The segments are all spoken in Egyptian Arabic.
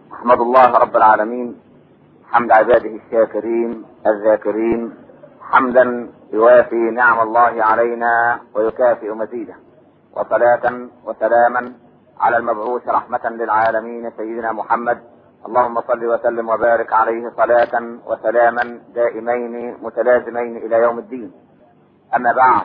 احمد الله رب العالمين حمد عباده الشاكرين الذاكرين حمدا يوافي نعم الله علينا ويكافئ مزيده وصلاة وسلاما على المبعوث رحمة للعالمين سيدنا محمد اللهم صل وسلم وبارك عليه صلاة وسلاما دائمين متلازمين الى يوم الدين اما بعد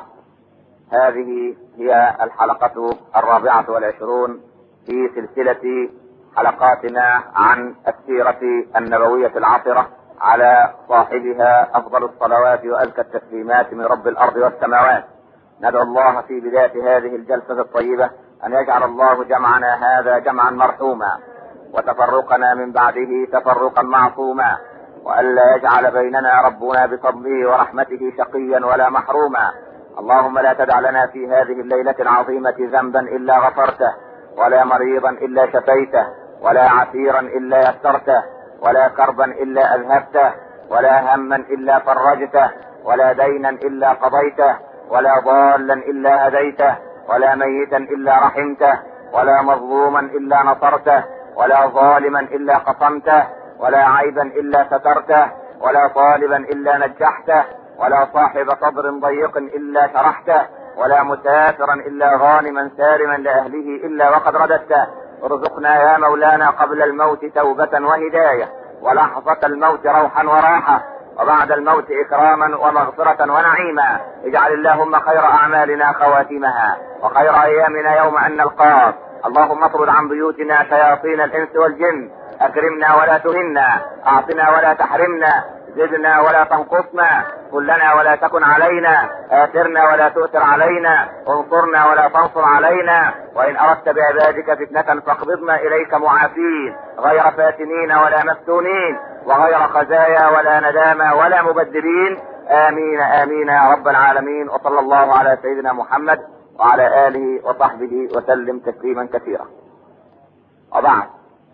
هذه هي الحلقة الرابعة والعشرون في سلسلة حلقاتنا عن السيرة النبوية العطرة على صاحبها افضل الصلوات وازكى التسليمات من رب الارض والسماوات ندعو الله في بداية هذه الجلسة الطيبة ان يجعل الله جمعنا هذا جمعا مرحوما وتفرقنا من بعده تفرقا معصوما والا يجعل بيننا ربنا بفضله ورحمته شقيا ولا محروما اللهم لا تدع لنا في هذه الليلة العظيمة ذنبا الا غفرته ولا مريضا الا شفيته ولا عسيرا الا يسرته ولا كربا الا اذهبته ولا هما الا فرجته ولا دينا الا قضيته ولا ضالا الا هديته ولا ميتا الا رحمته ولا مظلوما الا نصرته ولا ظالما الا قصمته ولا عيبا الا سترته ولا طالبا الا نجحته ولا صاحب صدر ضيق الا شرحته ولا مسافرا الا غانما سالما لاهله الا وقد رددته ارزقنا يا مولانا قبل الموت توبة وهداية ولحظة الموت روحا وراحة وبعد الموت اكراما ومغفرة ونعيما اجعل اللهم خير اعمالنا خواتمها وخير ايامنا يوم ان نلقاك اللهم اطرد عن بيوتنا شياطين الانس والجن اكرمنا ولا تهنا اعطنا ولا تحرمنا زدنا ولا تنقصنا كلنا ولا تكن علينا آثرنا ولا تؤثر علينا انصرنا ولا تنصر علينا وإن أردت بعبادك فتنة فاقبضنا إليك معافين غير فاتنين ولا مفتونين وغير خزايا ولا ندامى ولا مبدلين آمين آمين يا رب العالمين وصلى الله على سيدنا محمد وعلى آله وصحبه وسلم تسليما كثيرا وبعد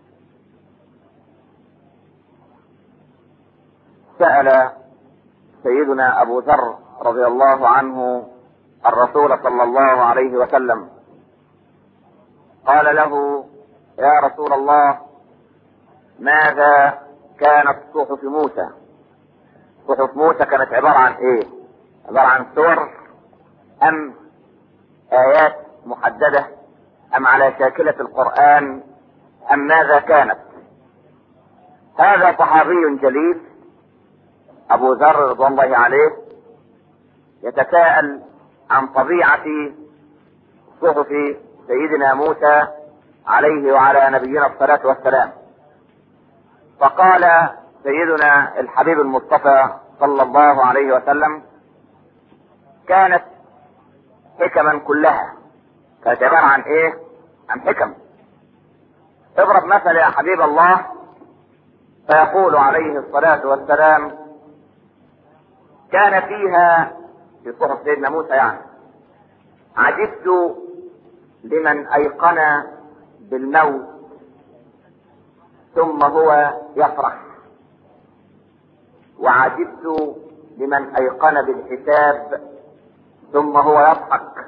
سأل سيدنا أبو ذر رضي الله عنه الرسول صلى الله عليه وسلم قال له يا رسول الله ماذا كانت صحف موسى صحف موسى كانت عبارة عن ايه عبارة عن سور ام ايات محددة ام على شاكلة القرآن ام ماذا كانت هذا صحابي جليل ابو ذر رضوان الله عليه يتساءل عن طبيعة صحف سيدنا موسى عليه وعلى نبينا الصلاة والسلام فقال سيدنا الحبيب المصطفى صلى الله عليه وسلم كانت حكما كلها كانت عبارة عن ايه عن حكم اضرب مثل يا حبيب الله فيقول عليه الصلاة والسلام كان فيها في صحف سيدنا موسى يعني عجبت لمن ايقن بالموت ثم هو يفرح وعجبت لمن ايقن بالحساب ثم هو يضحك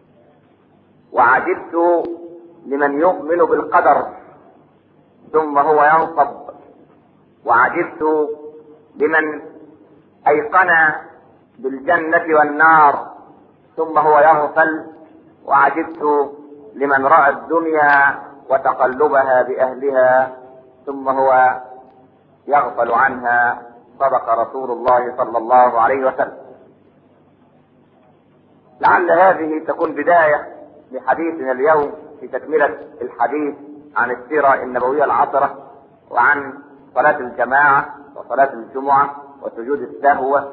وعجبت لمن يؤمن بالقدر ثم هو ينصب وعجبت لمن ايقن بالجنة والنار ثم هو يغفل وعجبت لمن رأى الدنيا وتقلبها بأهلها ثم هو يغفل عنها صدق رسول الله صلى الله عليه وسلم لعل هذه تكون بداية لحديثنا اليوم في تكملة الحديث عن السيرة النبوية العطرة وعن صلاة الجماعة وصلاة الجمعة وسجود السهو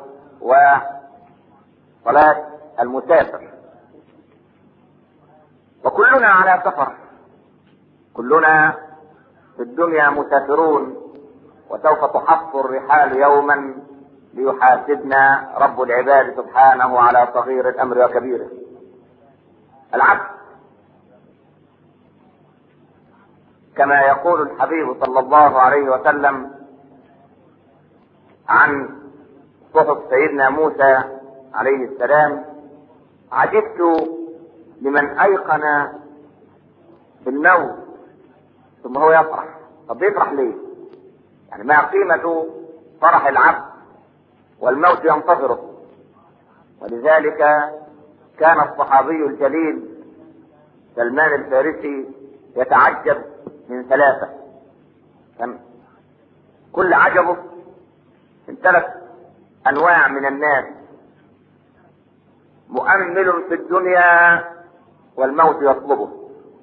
وصلاة المسافر وكلنا على سفر كلنا في الدنيا مسافرون وسوف تحط الرحال يوما ليحاسبنا رب العباد سبحانه على صغير الامر وكبيره العبد كما يقول الحبيب صلى الله عليه وسلم عن صحف سيدنا موسى عليه السلام عجبت لمن ايقن بالموت ثم هو يفرح طب بيفرح ليه؟ يعني ما قيمة فرح العبد والموت ينتظره ولذلك كان الصحابي الجليل سلمان الفارسي يتعجب من ثلاثة كان كل عجبه من ثلاث أنواع من الناس مؤمل في الدنيا والموت يطلبه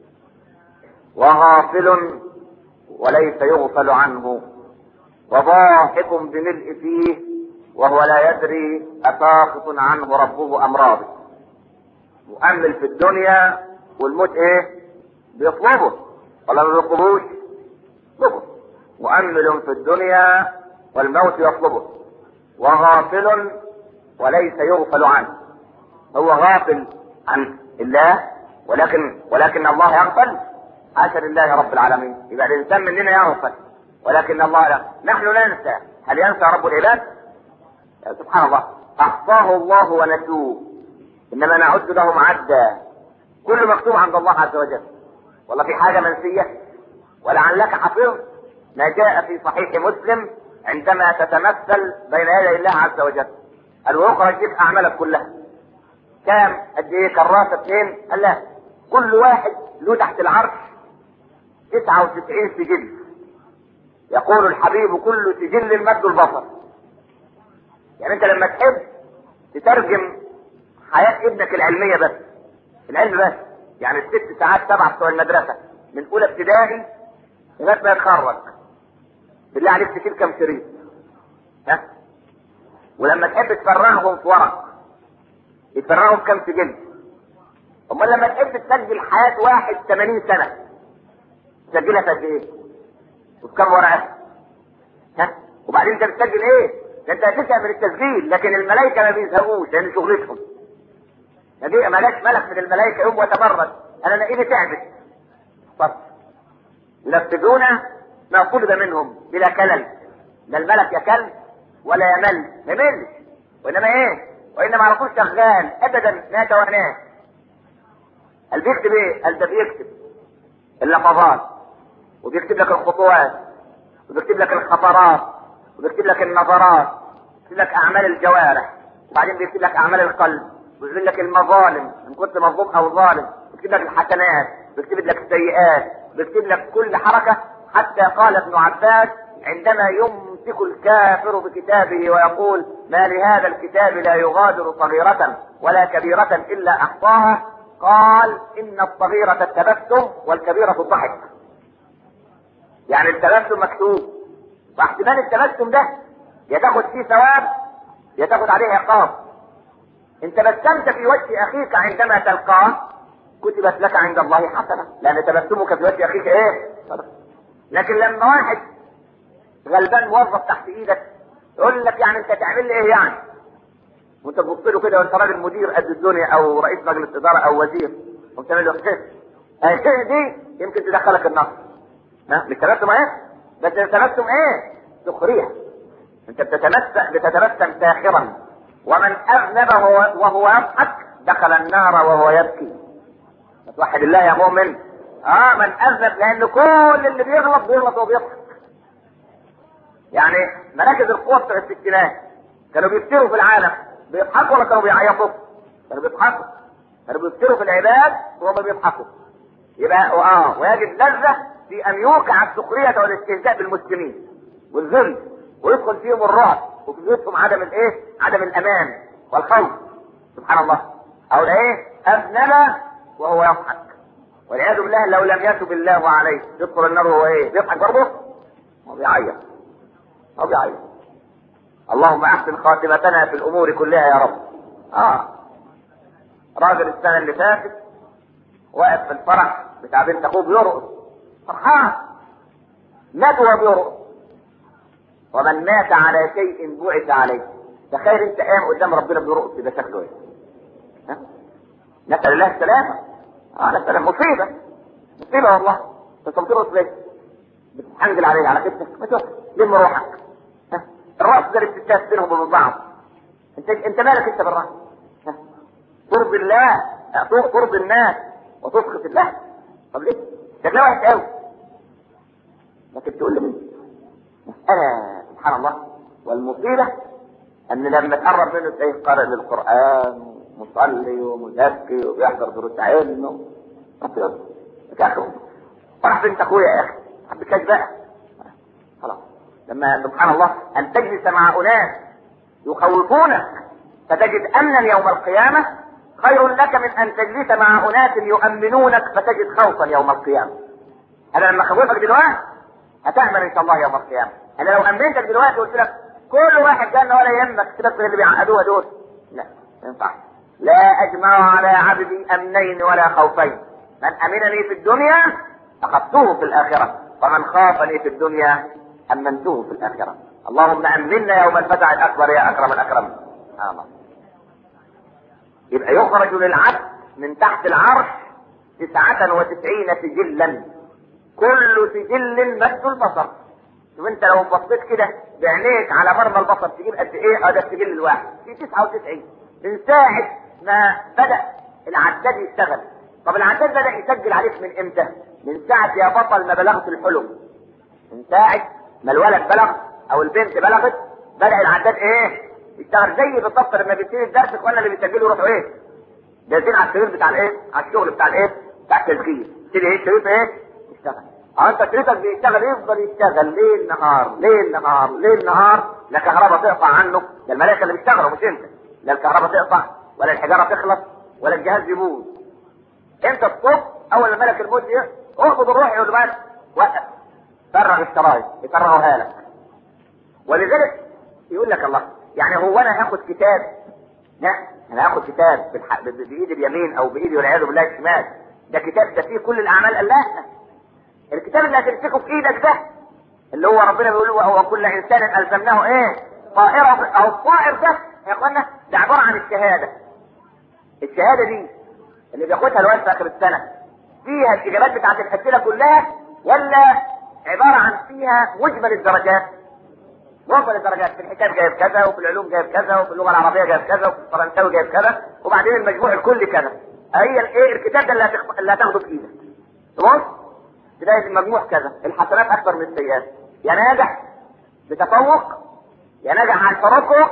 وغافل وليس يغفل عنه وضاحك بملء فيه وهو لا يدري أساخط عنه ربه أم راضي مؤمل في الدنيا والموت ايه بيطلبه ولا ما بيطلبوش يطلبه مؤمل في الدنيا والموت يطلبه وغافل وليس يغفل عنه هو غافل عن الله ولكن ولكن الله يغفل حاشا لله رب العالمين يبقى الانسان مننا يغفل ولكن الله لا نحن ننسى هل ينسى رب العباد سبحان الله احصاه الله ونسوه انما نعد لهم عدا كل مكتوب عند الله عز وجل والله في حاجه منسيه ولعلك حفظت ما جاء في صحيح مسلم عندما تتمثل بين يدي الله عز وجل قال واخرج جيب اعمالك كلها كام قد ايه كراسه اثنين قال لا كل واحد له تحت العرش 99 سجل يقول الحبيب كل سجل مد البصر يعني انت لما تحب تترجم حياة ابنك العلمية بس العلم بس يعني الست ساعات سبعة بتوع المدرسة من أولى ابتدائي لغاية ما يتخرج بالله عليك تشيل كم شريط ها ولما تحب تفرغهم في ورق يتفرغوا في كم سجل امال لما تحب تسجل حياة واحد 80 سنة تسجلها في قد ايه؟ وفي كم ورقة؟ ها؟ وبعدين انت بتسجل ايه؟ ده انت هتزهق من التسجيل لكن الملائكة ما بيزهقوش لان شغلتهم نبي ملاك ملك من الملائكة يوم وتبرد انا انا ايدي تعبت طب ينفذون ما طلب منهم بلا كلل لا الملك يكل ولا يمل ما يملش وانما ايه وانما على طول شغال ابدا ما تواناه قال بيكتب ايه قال ده بيكتب اللحظات وبيكتب لك الخطوات وبيكتب لك الخطرات وبيكتب لك النظرات بيكتب لك اعمال الجوارح وبعدين بيكتب لك اعمال القلب ويقول لك المظالم ان كنت مظلوم او ظالم بيكتب لك الحسنات بيكتب لك السيئات بيكتب لك كل حركه حتى قال ابن عباس عندما يمسك الكافر بكتابه ويقول ما لهذا الكتاب لا يغادر صغيرة ولا كبيرة إلا أحصاها قال إن الصغيرة التبسم والكبيرة الضحك يعني التبسم مكتوب واحتمال التبسم ده يا تاخد فيه ثواب يا تاخد عليه عقاب ان تبسمت في وجه اخيك عندما تلقاه كتبت لك عند الله حسنه لان تبسمك في وجه اخيك ايه لكن لما واحد غلبان موظف تحت ايدك يقول لك يعني انت تعمل لي ايه يعني وانت تبص له كده وانت راجل مدير قد الدنيا او رئيس مجلس اداره او وزير وانت تعمل له ايه الشيء دي يمكن تدخلك النار ها مش تبسم ايه بس التبسم ايه سخريه انت بتتمسك بتتبسم ساخرا ومن اذنب وهو, وهو يضحك دخل النار وهو يبكي توحد الله يا مؤمن اه من اذنب لان كل اللي بيغلط بيغلط وهو بيضحك يعني مراكز القوة بتوع الستينات كانوا بيفتروا في العالم بيضحكوا ولا كانوا بيعيطوا؟ كانوا بيضحكوا كانوا بيفتروا في العباد وهم بيضحكوا يبقى اه ويجد لذة في ان يوقع السخرية والاستهزاء بالمسلمين والذل ويدخل فيهم الرعب وفي بيوتهم عدم الايه؟ عدم الامان والخوف سبحان الله او ايه؟ اذنب وهو يضحك والعياذ بالله لو لم يتب الله عليه يدخل النار وهو ايه؟ بيضحك برضه؟ هو بيعيط هو بيعيط اللهم احسن خاتمتنا في الامور كلها يا رب اه راجل السنه اللي فاتت واقف في الفرح بتاع بنت اخوه بيرقص فرحان مات وهو بيرقص ومن مات على شيء بعث عليه تخيل انت قايم قدام ربنا بيرقص يبقى شكله ايه؟ ها؟ نسال الله السلامه اه نسال مصيبه مصيبه والله انت بترقص ليه؟ بتحنجل عليه على كتفك ما تروح لم روحك ها؟ الراس ده الستات بينهم وبين بعض انت انت مالك انت بالراس ها؟ ترضي الله ترضي الناس وتسخط الله طب ليه؟ شكلها وحش قوي لكن تقول لي مين؟ مسألة سبحان الله والمصيبة ان لما تقرب منه تلاقيه قارئ للقرآن ومصلي ومزكي وبيحضر دروس علم ابيض يا اخي راح بنت اخويا يا اخي حبكاش بقى خلاص لما سبحان الله ان تجلس مع اناس يخوفونك فتجد امنا يوم القيامه خير لك من ان تجلس مع اناس يؤمنونك فتجد خوفا يوم القيامه انا لما اخوفك دلوقتي هتامن ان شاء الله يوم القيامه انا لو امنتك دلوقتي وقلت لك كل واحد جنه ولا يهمك سيبك من اللي بيعقدوها دول لا ما ينفعش لا اجمع على عبدي امنين ولا خوفين من امنني في الدنيا اخذته في الاخره ومن خافني في الدنيا امنته في الاخره اللهم امنا يوم الفزع الاكبر يا اكرم الاكرم سبحان الله يبقى يخرج للعبد من تحت العرش تسعة وتسعين سجلا كل سجل مد البصر شوف انت لو بصيت كده بعينيك على مرمى البصر تجيب قد ايه هذا السجل الواحد في 99 من ساعة ما بدأ العداد يشتغل طب العداد بدأ يسجل عليك من امتى؟ من ساعة يا بطل ما بلغت الحلم من ساعة ما الولد بلغ او البنت بلغت بدأ العداد ايه؟ يشتغل زي بالظبط لما بيبتدي الدرس اخوانا اللي بيسجلوا يروحوا ايه؟ جالسين على السرير بتاع الايه؟ على الشغل بتاع الايه؟ بتاع التسجيل تيجي ايه الشريط ايه؟ يشتغل اه انت شريطك بيشتغل يفضل يشتغل ليل نهار ليل نهار ليل نهار لا كهرباء تقطع عنه ده الملائكه اللي بيشتغلوا مش انت لا الكهرباء تقطع ولا الحجاره تخلص ولا الجهاز يبوظ انت الصبح اول ما ملك الموت اقبض الروح يقول بقى وقف فرغ الشرايط يفرغها لك ولذلك يقول لك الله يعني هو انا هاخد كتاب لا انا هاخد كتاب بالح... بايد اليمين او بايدي والعياذ بالله الشمال ده كتاب ده فيه كل الاعمال قال لا الكتاب اللي هتمسكه في ايدك ده اللي هو ربنا بيقول وهو كل انسان الزمناه ايه طائره او الطائر ده يا اخوانا ده عباره عن الشهاده الشهاده دي اللي بياخدها الواد في اخر السنه فيها الاجابات بتاعت الاسئله كلها ولا عباره عن فيها مجمل الدرجات مجمل الدرجات في الحساب جايب كذا وفي العلوم جايب كذا وفي اللغه العربيه جايب كذا وفي الفرنساوي جايب كذا وبعدين المجموع الكلي كذا هي الايه الكتاب ده اللي, هتخ... اللي هتاخده في ايدك تمام تلاقي المجموع كذا الحسنات اكثر من السيئات يا ناجح بتفوق يا ناجح عن ترقق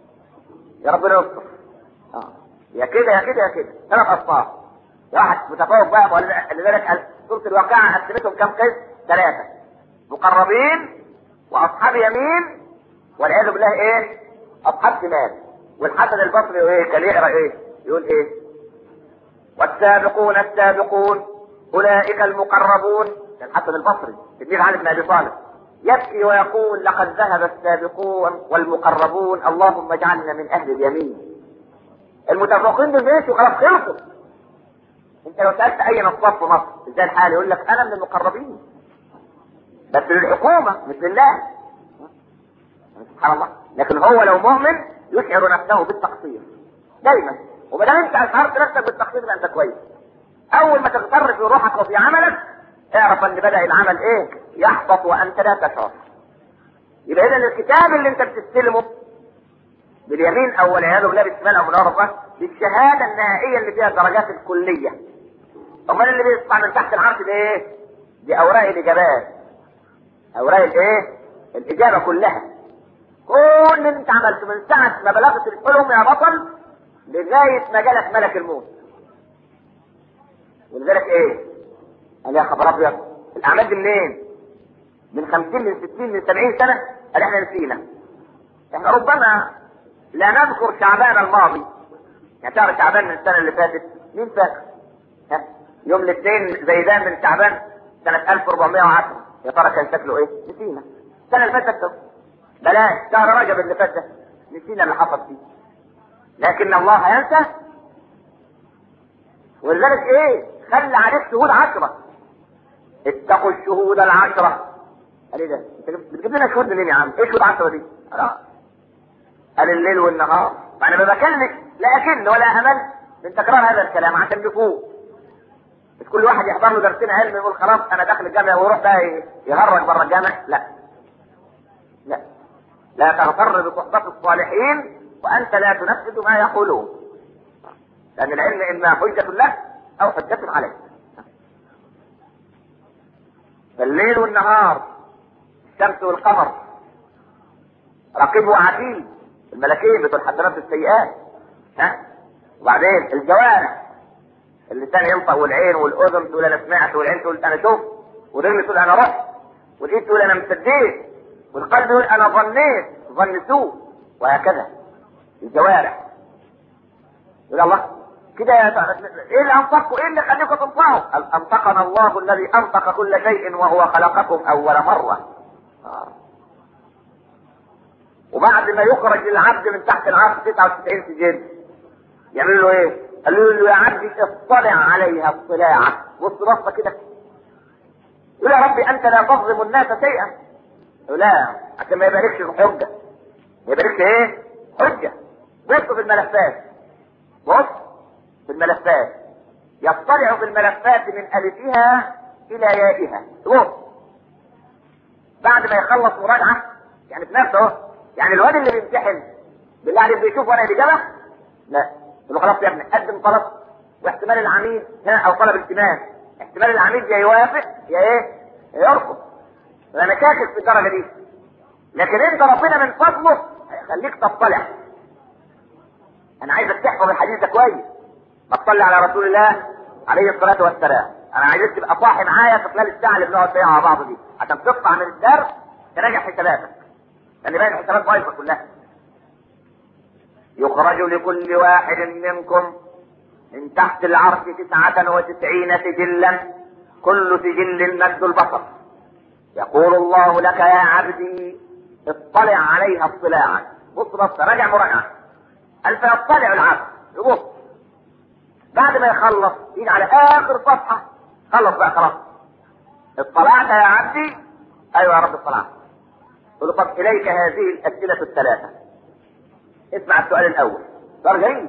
يا ربنا يستر اه يا كده يا كده يا كده ثلاث اصناف واحد متفوق بقى ولذلك سوره الواقعه قسمتهم كم قسم؟ ثلاثه مقربين واصحاب يمين والعياذ بالله ايه؟ اصحاب شمال والحسن البصري ايه؟ كان يقرا ايه؟ يقول ايه؟ والسابقون السابقون اولئك المقربون كان الحسن البصري تلميذ علي بن ابي طالب يبكي ويقول لقد ذهب السابقون والمقربون اللهم اجعلنا من اهل اليمين المتفوقين دول ماشي خلاص خلصوا انت لو سالت اي نصاب في مصر ازاي الحال يقول لك انا من المقربين بس للحكومه مش لله سبحان الله لكن هو لو مؤمن يشعر نفسه بالتقصير دايما وما دام انت اشعرت نفسك بالتقصير يبقى انت كويس اول ما تغتر في روحك وفي عملك اعرف ان بدا العمل ايه يحبط وانت لا تشعر يبقى اذا الكتاب اللي انت بتستلمه باليمين او والعياذ بالله بالشمال او بالارض بالشهاده النهائيه اللي فيها الدرجات الكليه امال اللي بيطلع من تحت العرش ده ايه؟ دي اوراق الاجابات اوراق الايه؟ الاجابه كلها كل اللي انت عملته من ساعه ما بلغت الحلم يا بطل لغايه ما جالك ملك الموت ولذلك ايه؟ قال يا خبر ابيض الاعمال دي منين؟ من 50 من 60 من 70 سنه قال احنا نسينا احنا ربما لا نذكر شعبان الماضي يعني شهر شعبان من السنه اللي فاتت مين فاكر؟ ها؟ يوم الاثنين زيدان من شعبان سنه 1410 يا ترى كان شكله ايه؟ نسينا السنه اللي فاتت بلاش شهر رجب اللي فات نسينا اللي حصل فيه لكن الله ينسى ولذلك ايه؟ خلى عليك شهود عشرة اتقوا الشهود العشرة قال ايه ده؟ انت بتجيب لنا شهود منين يا عم؟ ايه شهود عشرة دي؟ قال الليل والنهار فانا ما بكلمك لا اكن ولا امل من تكرار هذا الكلام عشان يفوق مش كل واحد يحضر له درسين علم يقول خلاص انا داخل الجامعه ويروح بقى يهرج بره الجامع لا لا لا تغتر بصحبة الصالحين وانت لا تنفذ ما يقولون لان العلم اما حجة لك او حجة عليك فالليل والنهار الشمس والقمر رقيب وعتيد الملكين بتوع الحسنات والسيئات ها وبعدين الجوارح اللسان ينطق والعين والاذن تقول انا سمعت والعين تقول انا شفت والرجل تقول انا رحت والايد تقول انا مصدقت والقلب يقول انا ظنيت ظن سوء وهكذا الجوارح يقول الله كده يا ايه اللي انطقكم ايه اللي خليكم تنطقوا قال انطقنا الله الذي انطق كل شيء وهو خلقكم اول مره آه. وبعد ما يخرج العبد من تحت العرش 99 سجن يعملوا له ايه؟ قالوا له يا عبدي اطلع عليها اطلاعه بص بصه كده يقول يا ربي انت لا تظلم الناس شيئا يقول لا عشان ما يباركش الحجه ما يباركش ايه؟ حجه بص في الملفات بص في الملفات يطلع في الملفات من الفها الى يائها بص بعد ما يخلص مراجعه يعني في نفسه اهو يعني الواد اللي بيمتحن بالله عليك بيشوف ورقه الاجابه؟ لا يقول له خلاص يا ابني قدم طلب واحتمال العميد هنا او طلب التماس احتمال العميد يا يوافق يا ايه؟ يا يرفض انا كاكس في الدرجه دي لكن انت ربنا من فضله هيخليك تطلع انا عايزك تحفظ الحديث ده كويس ما تصلي على رسول الله عليه الصلاه والسلام انا عايزك تبقى صاحي معايا في خلال الساعه اللي بنقعد فيها مع بعض دي عشان تطلع من الدرس تراجع حساباتك لان باقي الحسابات بايظه كلها يخرج لكل واحد منكم من تحت العرش تسعة وتسعين سجلا كل سجل مد البصر يقول الله لك يا عبدي اطلع عليها اطلاعا بص بص راجع مراجعة قال فيطلع العبد يبص بعد ما يخلص يجي على اخر صفحة خلص بقى خلاص اطلعت يا عبدي ايوه يا رب اطلعت يقول له طب اليك هذه الاسئلة الثلاثة اسمع السؤال الاول سؤال جميل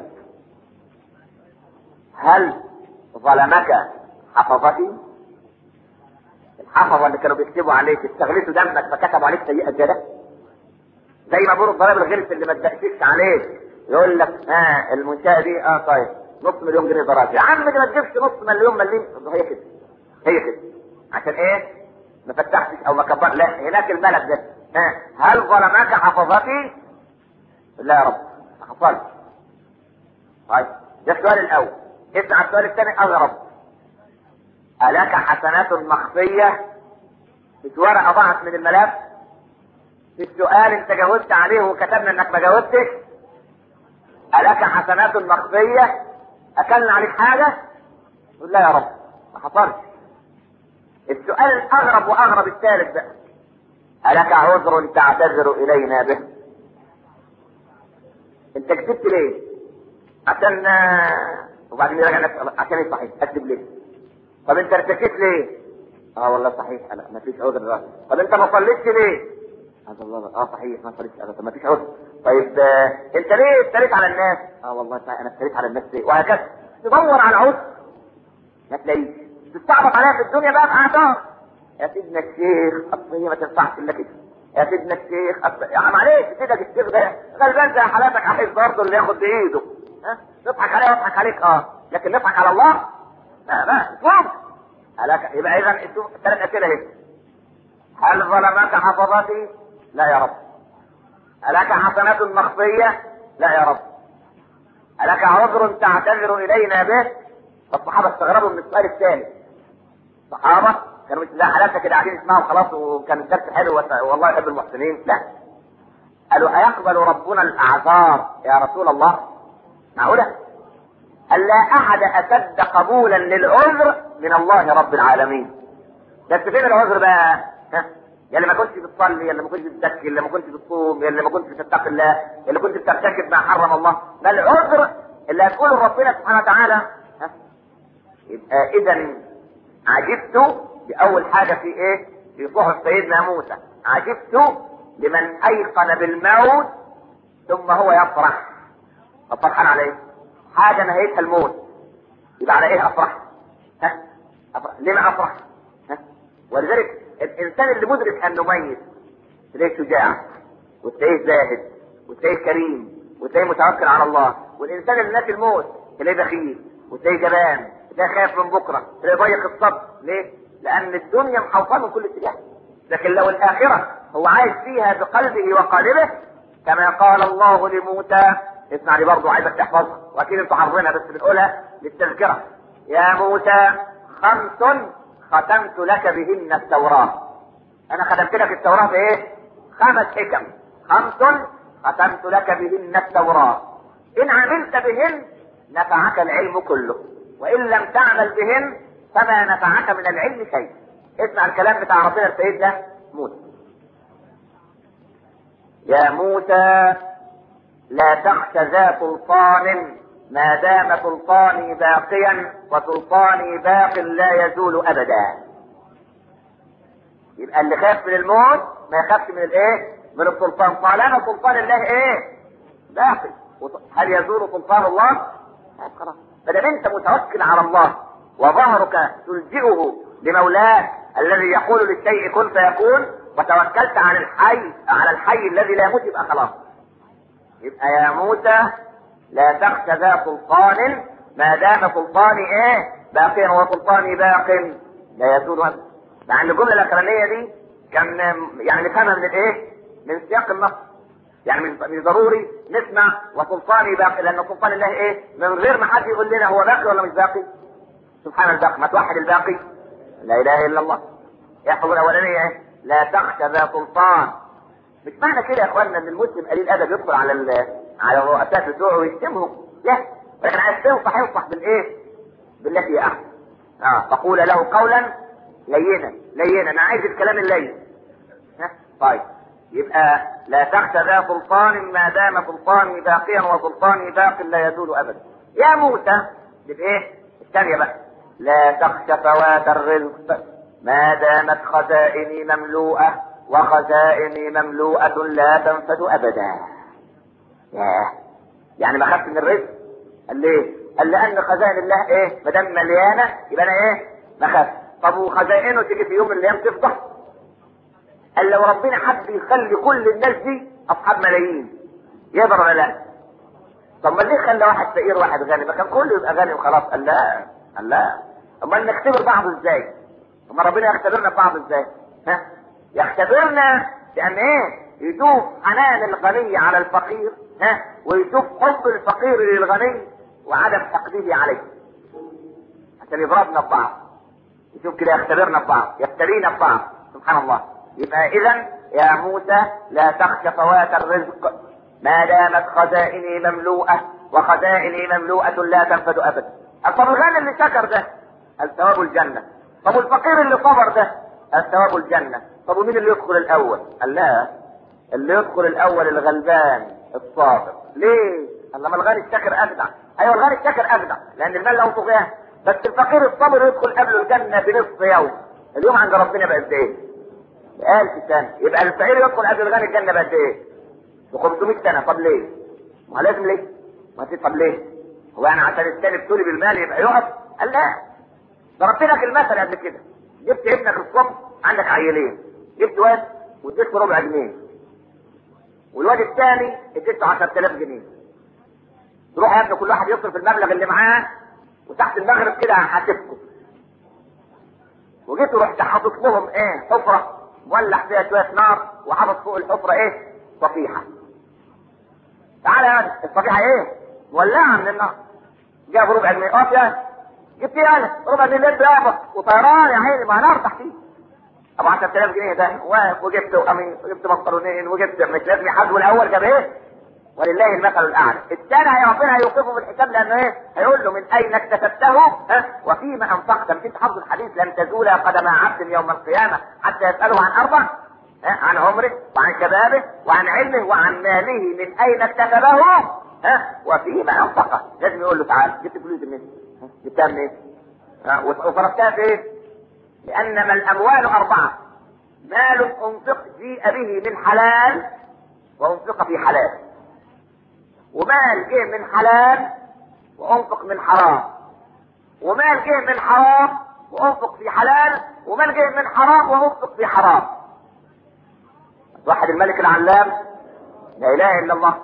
هل ظلمك حفظتي الحفظة اللي كانوا بيكتبوا عليك استغلتوا دمك فكتبوا عليك سيئة زيادة زي ما بيقولوا الضرائب الغلس اللي ما تدققش عليك يقول لك ها آه المنشأة دي اه طيب نص مليون جنيه ضرائب يا عم دي ما تجيبش نص مليون مليم هي كده هي كده عشان ايه ما فتحتش او ما كبر لا هناك الملك ده ها هل ظلمك حفظتي لا يا رب ما حصلش طيب ده السؤال الاول اسمع السؤال الثاني اغرب ألك حسنات مخفية في ورقة ضاعت من الملف في السؤال انت جاوبت عليه وكتبنا انك ما جاوبتش ألك حسنات مخفية أكلنا عليك حاجة؟ يقول لا يا رب ما حصلش السؤال الأغرب وأغرب الثالث بقى ألك عذر تعتذر إلينا به؟ أنت كتبت ليه؟ عشان وبعدين يراجع نفسه عشان ايه صحيح اكتب ليه؟ طب انت ارتكيت ليه؟ اه والله صحيح انا ما فيش عذر دلوقتي طب انت ما صليتش ليه؟ هذا الله اه صحيح ما صليتش ابدا ما فيش عذر طيب آه انت ليه افتريت على الناس؟ اه والله صحيح انا افتريت على الناس ليه؟ وهكذا تدور على عذر ما تلاقيش تستعبط عليها في الدنيا بقى باعذار يا سيدنا الشيخ اصل هي ما تنفعش الا كده يا سيدنا الشيخ أصل... يا معلش كده الشيخ ده غلبان زي حالاتك عايز برضه اللي ياخد بايده ها نضحك عليه واضحك عليك اه لكن نضحك على الله لا لا مش ألك يبقى اذا الثلاث اسئله اهي هل ظلمك حفظتي؟ لا يا رب ألك حسنات مخفية؟ لا يا رب ألك عذر تعتذر إلينا به؟ فالصحابة استغربوا من السؤال الثاني الصحابة كانوا مش زي حالاتنا كده قاعدين يسمعوا خلاص وكان الدرس حلو والله يحب المحسنين لا قالوا أيقبل ربنا الأعذار يا رسول الله؟ معقولة؟ أن لا أحد أشد قبولا للعذر من الله رب العالمين. بس فين العذر بقى؟ ها؟ يا اللي ما كنتش بتصلي يا اللي ما كنتش بتزكي يا اللي ما كنتش بتصوم يا اللي ما كنتش بتتقي الله يا اللي كنت بترتكب ما حرم الله ما العذر اللي هتقوله ربنا سبحانه وتعالى ها؟ يبقى إذا عجبت بأول حاجة في إيه؟ في صحف سيدنا موسى عجبت لمن أيقن بالموت ثم هو يفرح طب فرحان على ايه؟ حاجه نهايتها الموت يبقى على ايه افرح؟ ها؟ أفرح. ليه افرح؟ ها؟ ولذلك الانسان اللي مدرك انه ميت تلاقيه شجاع وتلاقيه زاهد وتلاقيه كريم وتلاقيه متوكل على الله والانسان اللي ناسي الموت تلاقيه بخيل وتلاقيه جبان تلاقيه خايف من بكره تلاقيه ضيق الصبر ليه؟ لان الدنيا محوطه من كل اتجاه لكن لو الاخره هو عايش فيها بقلبه وقالبه كما قال الله لموسى اسمع دي برضه عايزك تحفظها واكيد انتوا حافظينها بس بنقولها للتذكره يا موسى خمس ختمت لك بهن التوراه انا ختمت لك التوراه بايه خمس حكم خمس ختمت لك بهن التوراه ان عملت بهن نفعك العلم كله وان لم تعمل بهن فما نفعك من العلم شيء اسمع الكلام بتاع ربنا سيدنا موسى يا موسى لا تخش ذا سلطان ما دام سلطاني باقيا وسلطاني باق لا يزول ابدا يبقى اللي خاف من الموت ما يخافش من الايه من السلطان طالما سلطان الله ايه باقي هل يزول سلطان الله خلاص فدام انت متوكل على الله وظهرك تلجئه لمولاه الذي يقول للشيء كن فيكون وتوكلت على الحي على الحي الذي لا يموت يبقى خلاص يبقى يا موسى لا تخش ذا سلطان ما دام سلطاني ايه باقيا وسلطاني باق لا يزول أبدا مع ان الجمله الاخرانيه دي كان يعني نفهمها من الايه؟ من سياق النص يعني من من ضروري نسمع وسلطاني باقي لان سلطان الله ايه؟ من غير ما حد يقول لنا هو باقي ولا مش باقي؟ سبحان الباقي ما توحد الباقي لا اله الا الله يحفظ الاولانيه ايه؟ لا تخشى ذا سلطان مش معنى كده يا اخوانا ان المسلم قليل ادب يدخل على ال على الرؤساء بتوعه ويشتمهم لا لكن عايز تنصح ينصح بالايه؟ بالتي هي احسن اه تقول له قولا لينا لينا انا عايز الكلام اللين ها طيب يبقى لا تخشى ذا سلطان ما دام سلطاني باقيا وسلطاني باق لا يزول ابدا يا موسى بايه الثانيه بقى لا تخشى فوات الرزق ما دامت خزائني مملوءه وخزائني مملوءه لا تنفد ابدا ياه يعني ما خفت من الرزق قال ليه قال لان خزائن الله ايه ما دام مليانه يبقى انا ايه ما خفت طب وخزائنه تيجي في يوم من الايام تفضح قال لو ربنا حب يخلي كل الناس دي اصحاب ملايين يقدر ولا لا؟ طب ما ليه خلى واحد فقير واحد غني؟ ما كان كله يبقى غني وخلاص قال لا قال لا امال نختبر بعض ازاي؟ امال ربنا يختبرنا ببعض ازاي؟ ها؟ يختبرنا بان ايه؟ يشوف حنان الغني على الفقير ها؟ ويشوف حب الفقير للغني وعدم حقده عليه عشان يضربنا ببعض يشوف كده يختبرنا ببعض يبتلينا ببعض سبحان الله يبقى اذا يا موسى لا تخش فوات الرزق ما دامت خزائني مملوءة وخزائني مملوءة لا تنفد ابدا طب الغني اللي شكر ده الثواب الجنة طب الفقير اللي صبر ده الثواب الجنة طب ومين اللي يدخل الاول قال لا اللي يدخل الاول الغلبان الصابر ليه قال لما الغني الشاكر اجدع ايوه الغني الشاكر اجدع لان المال له طغيان بس الفقير الصابر يدخل قبله الجنة بنصف يوم اليوم عند ربنا بقد ايه ألف سنة يبقى الفقير يدخل قبل الغني الجنة بقد ايه؟ ب 500 سنة طب ليه؟ ما لازم ليه؟ ما في طب ليه؟ هو يعني عشان الثاني ابتلي بالمال يبقى يقف؟ قال لا ضربت لك المثل قبل كده جبت ابنك الصبح عندك عيلين جبت واد واديته ربع جنيه والواد الثاني اديته 10000 جنيه تروح يا ابني كل واحد يصرف المبلغ اللي معاه وتحت المغرب كده هتفكوا وجيت ورحت حاطط لهم ايه حفره مولع فيها شويه نار وحاطط فوق الحفره ايه صفيحه تعالى يا ولد الصفيحه ايه مولعه من النار جاب ربع جنيه اقف يا جبت ايه انا ربع جنيه لب يابا وطيران يا عيني ما نار تحتيه ابو 10000 جنيه ده واقف وجبت قميص وجبت بنطلونين وجبت مش لازم يحاسبوا الاول جاب ايه ولله المثل الاعلى الثاني هي ربنا هيوقفه في الحساب لانه ايه هيقول له من اين اكتسبته ها وفيما انفقت مش انت حافظ الحديث لن تزول قدم عبد يوم القيامه حتى يساله عن اربع ها عن عمره وعن شبابه وعن علمه وعن ماله من اين اكتسبه ها وفيما انفقه لازم يقول له تعال جبت فلوس منين ها؟ جبتها منين ها وصرفتها في ايه لانما الاموال اربعه مال انفق جيء به من حلال وانفق في حلال ومال جه من حلال وانفق من حرام ومال جه من حرام وانفق في حلال ومال جه من حرام وانفق في حرام واحد الملك العلام لا اله الا الله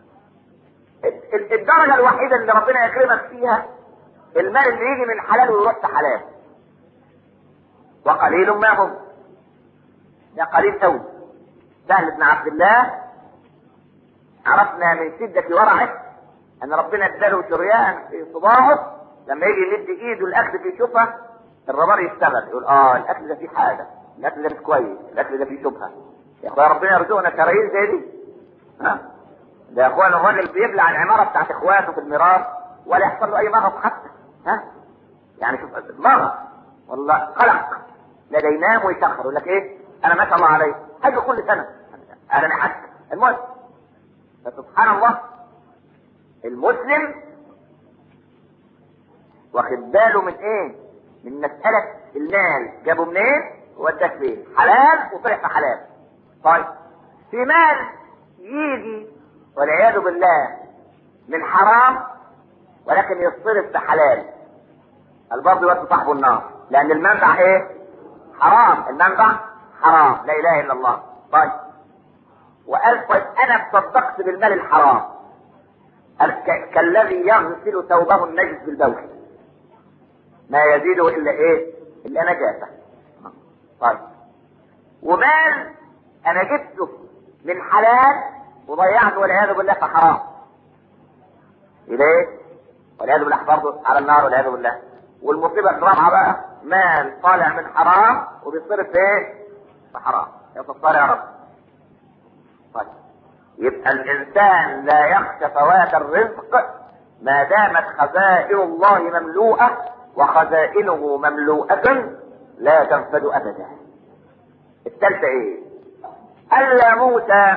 الدرجة الوحيدة اللي ربنا يكرمك فيها المال اللي يجي من حلال ويروح في حلال وقليل ما هم ده قليل قوي سهل بن عبد الله عرفنا من شدة ورعه ان ربنا اداله شريان في صباعه لما يجي يمد ايده الاكل في شبهه الربار يشتغل يقول اه الاكل ده فيه حاجه الاكل ده مش كويس الاكل ده فيه شبهه يا اخويا ربنا يرزقنا شرايين زي دي ها ده يا اخويا الراجل بيبلع العماره بتاعت اخواته في الميراث ولا يحصل له اي مرض حتى ها يعني شوف مرض والله قلق لا ينام ويسخر يقول لك ايه انا ما شاء الله عليه حاجه كل سنه انا حتى المهم فسبحان الله المسلم واخد باله من ايه من مسألة المال جابه منين ووداك فين حلال وطلع في حلال طيب في مال يجي والعياذ بالله من حرام ولكن يصرف في حلال البرضه يودي صاحبه النار لان المنبع ايه حرام المنبع حرام لا اله الا الله طيب وقال طيب انا تصدقت بالمال الحرام كالذي يغسل ثوبه النجس بالبول ما يزيده الا ايه الا نجاسه طيب ومال انا جبته من حلال وضيعته والعياذ بالله في حرام ليه والعياذ بالله برضه على النار والعياذ بالله والمصيبه الرابعه بقى مال طالع من حرام وبيصرف في ايه في حرام يا ستار يا رب طيب يبقى الانسان لا يخشى فوات الرزق ما دامت خزائن الله مملوءه وخزائنه مملوءة لا تنفد أبدا الثالثة إيه؟ ألا موسى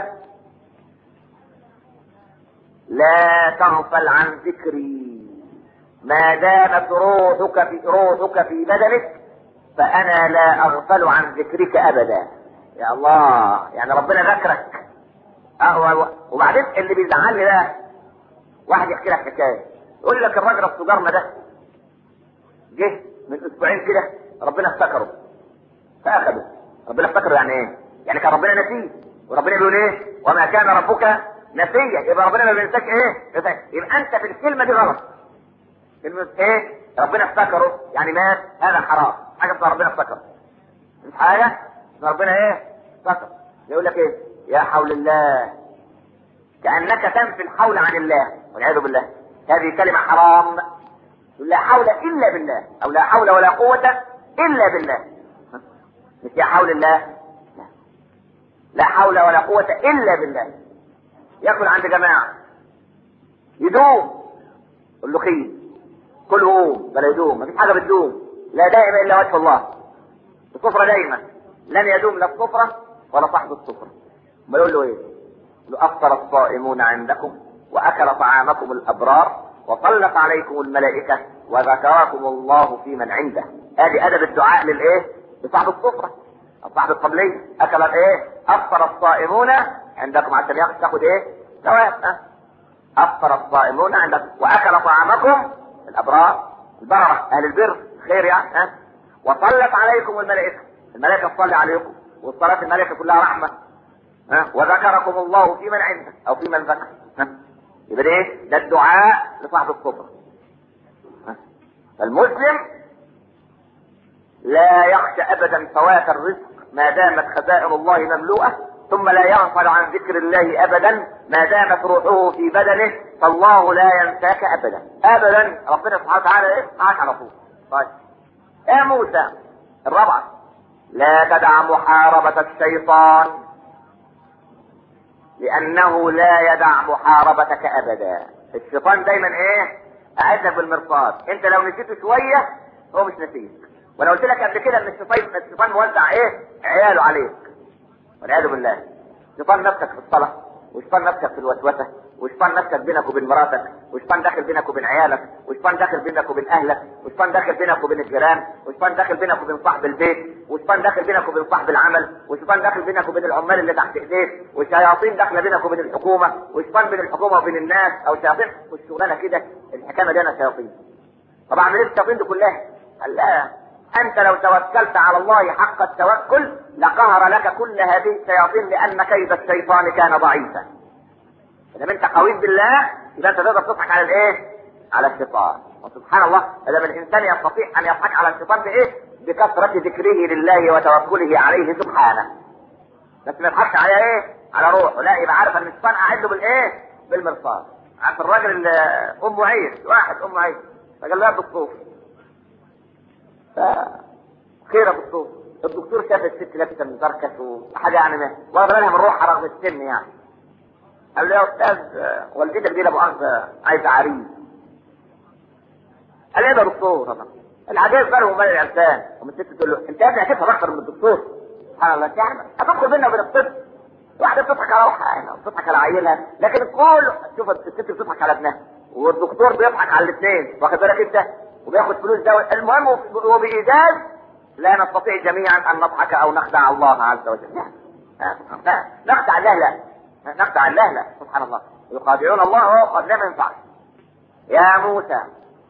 لا تغفل عن ذكري ما دامت روحك في روحك في بدنك فأنا لا أغفل عن ذكرك أبدا يا الله يعني ربنا ذكرك أه وبعدين اللي بيزعلني ده واحد يحكي لك حكايه يقول لك الراجل السجارنا ده جه من اسبوعين كده ربنا افتكره فاخده ربنا افتكره يعني ايه يعني كان ربنا نسيه وربنا بيقول ايه وما كان ربك نسيا يبقى ربنا ما بينساش ايه يبقى انت في الكلمه دي غلط كلمه ايه ربنا افتكره يعني مات هذا حرام حاجه اسمها ربنا افتكره مش حاجه اسمها ربنا ايه افتكر يقول لك ايه يا حول الله كانك تنفي الحول عن الله والعياذ بالله هذه كلمه حرام لا حول الا بالله او لا حول ولا قوة الا بالله مش يا حول الله لا لا حول ولا قوة الا بالله ياكل عند جماعة يدوم قول له خير كل قوم بلا يدوم مفيش حاجة بتدوم لا دائم الا وجه الله الصفرة دايما لن يدوم لا الصفرة ولا صاحب الصفرة ما يقول له ايه؟ يقول له افطر الصائمون عندكم واكل طعامكم الابرار وصلت عليكم الملائكة وذكركم الله في من عنده ادي ادب الدعاء للايه لصاحب الصفرة او صاحب القبلية اكل ايه افطر الصائمون عندكم عشان تاخد ايه ثواب أه؟ افطر الصائمون عندكم واكل طعامكم الابرار البررة اهل البر خير يعني أه؟ وصلت عليكم الملائكة الملائكة تصلي عليكم والصلاة الملائكة كلها رحمة أه؟ وذكركم الله في من عنده او في من ذكر أه؟ يبقى ده ايه؟ ده الدعاء لصاحب الصبر. فالمسلم لا يخشى ابدا فوات الرزق ما دامت خزائن الله مملوءه ثم لا يغفل عن ذكر الله ابدا ما دامت روحه في بدنه فالله لا ينساك ابدا ابدا ربنا سبحانه وتعالى ايه معاك على طول طيب يا موسى الرابعه لا تدع محاربه الشيطان لانه لا يدع محاربتك ابدا الشيطان دايما ايه قاعد بالمرصاد انت لو نسيته شويه هو مش نسيك وانا قلت لك قبل كده ان الشيطان الشيطان موزع ايه عياله عليك والعياذ بالله شيطان نفسك في الصلاه وشيطان نفسك في الوسوسه وشيطان نفسك بينك وبين مراتك وشيطان داخل بينك وبين عيالك وشيطان داخل بينك وبين اهلك وشيطان داخل بينك وبين الجيران وشيطان داخل بينك وبين صاحب البيت وشيطان داخل بينك وبين صاحب العمل وشيطان داخل بينك وبين العمال اللي تحت ايديك وشياطين داخله بينك وبين الحكومه وشيطان بين الحكومه وبين الناس او شياطين والشغلانه كده الحكامه دي انا شياطين طب اعمل ايه الشياطين دي كلها؟ قال لا انت لو توكلت على الله حق التوكل لقهر لك كل هذه الشياطين لان كيد الشيطان كان ضعيفا اذا انت قوي بالله يبقى انت تقدر تضحك على الايه؟ على الشيطان وسبحان الله اذا الانسان يستطيع ان يضحك على الشيطان بايه؟ بكثرة ذكره لله وتوكله عليه سبحانه. بس ما يضحكش على ايه؟ على روحه لا يبقى عارف ان الشيطان قاعد له بالايه؟ بالمرصاد عارف الراجل اللي امه عيد واحد امه عيد فقال لها الدكتور ف خير يا دكتور الدكتور شاف الست لابسه مزركش وحاجه يعني ما واخد بالها من روحها رغم السن يعني قال له يا استاذ والدتك دي لا مؤاخذه عايزه عريس قال ايه ده دكتور طبعا العجائب مالهم ومال العرسان ومن الست تقول له انت يا ابني هتفهم اكتر من الدكتور سبحان الله يعني هتدخل بينا وبين الطب واحده بتضحك على روحها يعني بتضحك على عيلها لكن الكل شوف الست بتضحك على ابنها والدكتور بيضحك على الاثنين واخد بالك انت وبياخد فلوس ده المهم وبايجاز لا نستطيع جميعا ان نضحك او نخدع الله عز وجل لا نخدع الله لا نخدع الله لا سبحان الله يخادعون الله وهو قد لم ينفعش يا موسى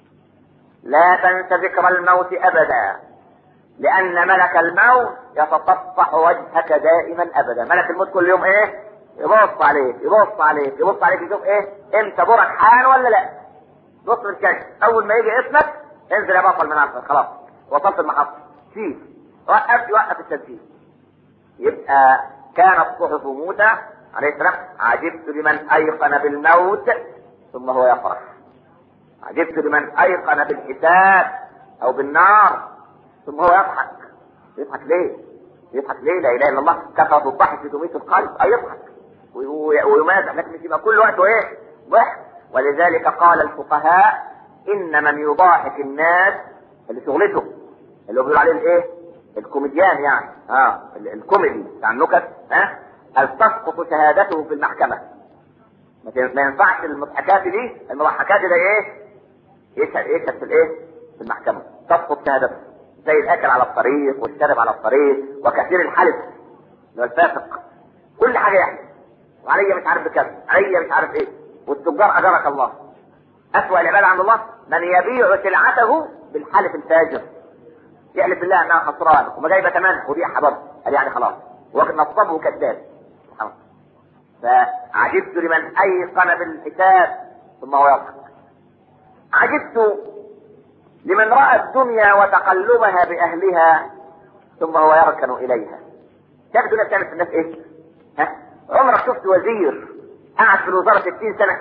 لا تنس ذكر الموت ابدا لان ملك الموت يتطفح وجهك دائما ابدا ملك الموت كل يوم ايه يبص عليك يبص عليك يبص عليك يشوف ايه انت دورك حان ولا لا بص في الكشف اول ما يجي اسمك انزل يا بطل من عرفك خلاص وصلت المحطه شيل وقف يوقف التسجيل يبقى كانت صحف موسى عليه السلام عجبت لمن ايقن بالموت ثم هو يفرح عجبت لمن ايقن بالحساب او بالنار ثم هو يضحك يضحك ليه؟ يضحك ليه؟ لا اله الا الله كفى الضحك في تميت القلب اي يضحك ويمازح لكن مش يبقى كل وقته ايه؟ ضحك ولذلك قال الفقهاء ان من يضاحك الناس اللي شغلته اللي هو بيقول عليه الايه؟ الكوميديان يعني اه الكوميدي بتاع النكت ها أن تسقط شهادته في المحكمة ما ينفعش المضحكات دي المضحكات دي ايه؟ يشهد يشهد في الايه؟ في المحكمة تسقط شهادته زي الاكل على الطريق والشرب على الطريق وكثير الحلف اللي هو الفاسق كل حاجة يحلف وعليا مش عارف بكذا عليا مش عارف ايه والتجار اجرك الله اسوأ العباد عند الله من يبيع سلعته بالحلف الفاجر يحلف بالله انها خسران وما جايبه ثمن وبيعها برضه قال يعني خلاص واخد نصاب وكذاب فعجبت لمن ايقن بالحساب ثم هو يضحك عجبت لمن راى الدنيا وتقلبها باهلها ثم هو يركن اليها شايف الدنيا بتعمل في الناس ايه؟ ها؟ عمرك شفت وزير قعد في الوزاره 60 سنه؟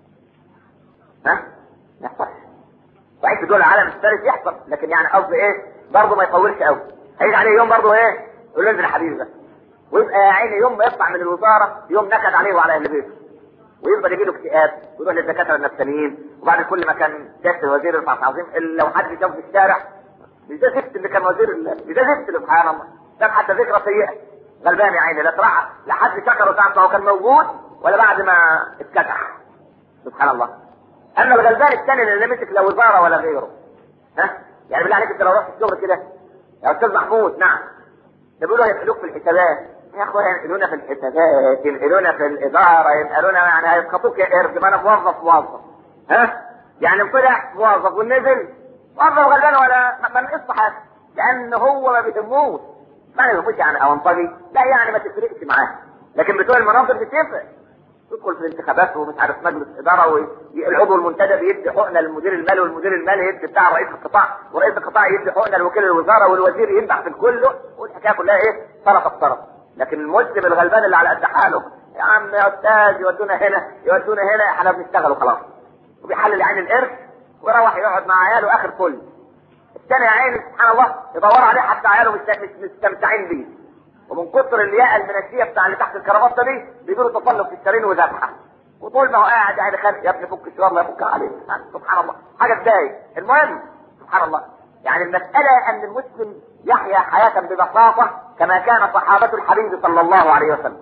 ها؟ ما يحصلش صحيح في دول العالم الثالث يحصل لكن يعني قصدي ايه؟ برضه ما يطولش قوي هيجي عليه يوم برضه ايه؟ يقول له انزل يا حبيبي بقى ويبقى يا عيني يوم ما يطلع من الوزاره يوم نكد عليه وعلى اهل بيته ويفضل يجي له اكتئاب ويروح للدكاتره النفسانيين وبعد كل ما كان سياده الوزير رفعت عظيم الا لو حد شافه في الشارع مش ده زفت اللي كان وزير مش ده زفت اللي سبحان الله ده حتى ذكرى سيئه غلبان يا عيني لا ترعى لا حد شكره ساعه ما هو كان موجود ولا بعد ما اتكتح سبحان الله اما الغلبان الثاني اللي مسك لا وزاره ولا غيره ها يعني بالله عليك انت لو رحت الشغل كده يا استاذ محمود نعم ده بيقولوا هيسالوك في الحسابات يا اخويا ينقلونا في الحسابات ينقلونا في الاداره ينقلونا يعني هيسقطوك يا قرد ما انا موظف موظف ها يعني طلع موظف ونزل موظف غلبان ولا ما نقص حاجه لان هو ما بيهموش ما يهموش يعني اونطجي لا يعني ما تفرقش معاه لكن بتوع المناصب بتفرق تدخل في الانتخابات ومش عارف مجلس اداره والعضو المنتدب يدي حقنه للمدير المالي والمدير المالي يدي بتاع رئيس القطاع ورئيس القطاع يدي حقنه لوكيل الوزاره والوزير ينبح في الكل والحكايه كلها ايه؟ طرف الطرف لكن المسلم الغلبان اللي على قد حاله يا عم يا استاذ يودونا هنا يودونا هنا احنا بنشتغل وخلاص وبيحلل عين القرش ويروح يقعد مع عياله اخر كل الثاني يا عيني سبحان الله يدور عليه حتى عياله مش مش مستمتعين بيه ومن كتر الياء المنسيه بتاع اللي تحت الكرافته دي بيجيله تصلب في السرير وذبحه وطول ما هو قاعد قاعد خارج يا ابني فك الشوار الله يفك عليك سبحان الله حاجه تضايق المهم سبحان الله يعني المساله ان المسلم يحيا حياه ببساطه كما كان صحابه الحبيب صلى الله عليه وسلم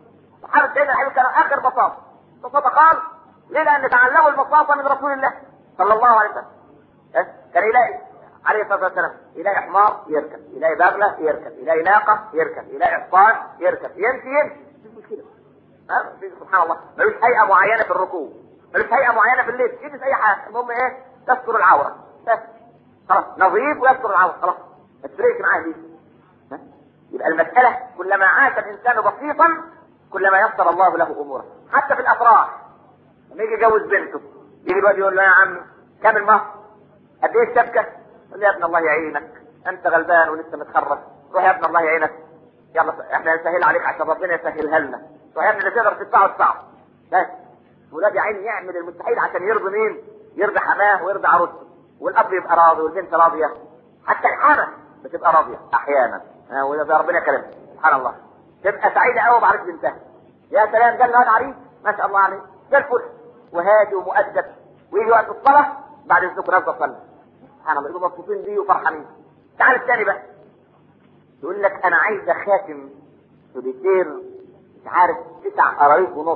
صحابه سيدنا الحبيب كانوا اخر بساطه بساطه قال ليه لان تعلموا البساطه من رسول الله صلى الله عليه وسلم كان يلاقي عليه الصلاه والسلام يلاقي حمار يركب يلاقي بغله يركب يلاقي ناقه يركب يلاقي حصان يركب يمشي يمشي مش مشكله سبحان الله ملوش هيئه معينه في الركوب ملوش هيئه معينه في اللبس يلبس اي حاجه المهم ايه تستر العوره بس خلاص نظيف ويستر العوره خلاص ما تفرقش معاه دي يبقى المساله كلما عاش الانسان بسيطا كلما يسر الله له اموره حتى في الافراح لما يجي يجوز بنته يجي بقى يقول له يا عم كام المهر قد ايه الشبكه يقول يا ابن الله يعينك انت غلبان ولسه متخرج روح يا ابن الله يعينك يلا احنا احنا نسهل عليك عشان ربنا يسهلها لنا ويا ابني اللي تقدر تدفعه ادفعه بس ولاد يا عيني يعمل المستحيل عشان يرضي مين؟ يرضي حماه ويرضي عروسته والاب يبقى راضي والبنت راضيه حتى الحامه بتبقى راضيه احيانا آه، وده ربنا يكرمها سبحان الله تبقى سعيده قوي بعريس بنتها يا سلام ده الواد عريس ما شاء الله عليه زي الفل وهادي ومؤدب ويجي وقت الصلاه بعد اذنكم نفضل صلي سبحان الله يبقوا مبسوطين بيه وفرحانين تعال الثاني بقى يقول لك انا عايزه خاتم سوليتير مش عارف تسع قرايط ونص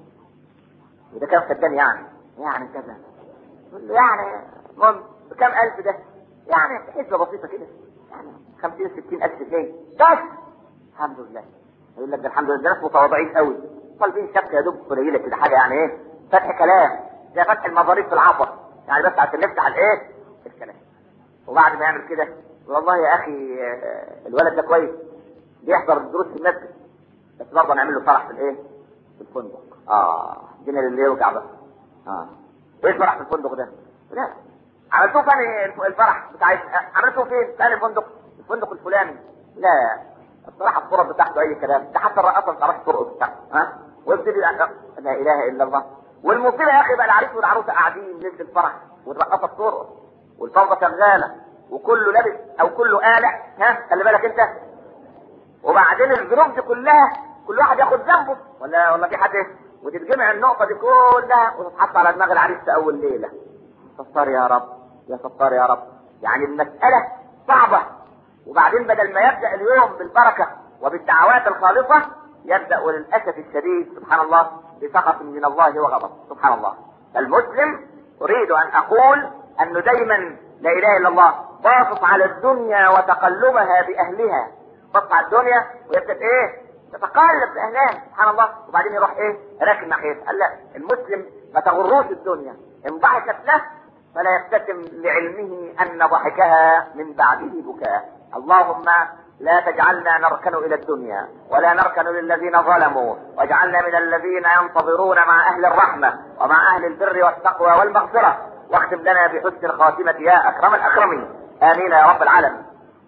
وده كام فدان يعني يعني كذا يقول له يعني المهم بكام الف ده يعني حسبه بسيطه كده يعني 50 60 الف جنيه بس الحمد لله يقول لك ده الحمد لله ده ناس متواضعين قوي طالبين شبكه يا دوب قليله كده حاجه يعني ايه فتح كلام زي فتح المظاريف في العبر يعني بس عشان نفتح الايه الكلام وبعد ما يعمل كده والله يا اخي آه، الولد ده كويس بيحضر الدروس في المسجد بس برضه نعمل له فرح في الايه؟ في الفندق اه الدنيا اللي يوجع بس اه ايه الفرح في الفندق ده؟ لا عملتوه فين الفرح بتاع عملتوه فين؟ في أنهي فندق؟ الفندق الفلاني لا الصراحه الصوره بتاعته اي كلام ده حتى الرقاصه ما تعرفش ترقص بتاعته ها وابتدي لا اله الا الله والمصيبه يا اخي بقى العريس والعروسه قاعدين ليله الفرح والرقاصه بترقص والفوضى شغاله وكله لابس او كله قالع ها خلي بالك انت وبعدين الظروف دي كلها كل واحد ياخد ذنبه ولا ولا في حد إيه؟ وتتجمع النقطه دي كلها وتتحط على دماغ العريس في اول ليله ستار يا رب يا ستار يا رب يعني المساله صعبه وبعدين بدل ما يبدا اليوم بالبركه وبالدعوات الخالصه يبدا وللاسف الشديد سبحان الله بسخط من الله وغضب سبحان الله المسلم اريد ان اقول انه دايما لا اله الا الله باصص على الدنيا وتقلبها باهلها بص على الدنيا ويبدا ايه تتقلب باهلها سبحان الله وبعدين يروح ايه راكن ناحيتها قال لا المسلم ما تغروش الدنيا ان ضحكت له فلا يبتسم لعلمه ان ضحكها من بعده بكاء اللهم لا تجعلنا نركن الى الدنيا ولا نركن للذين ظلموا واجعلنا من الذين ينتظرون مع اهل الرحمه ومع اهل البر والتقوى والمغفره واختم لنا بحسن الخاتمه يا اكرم الاكرمين امين يا رب العالمين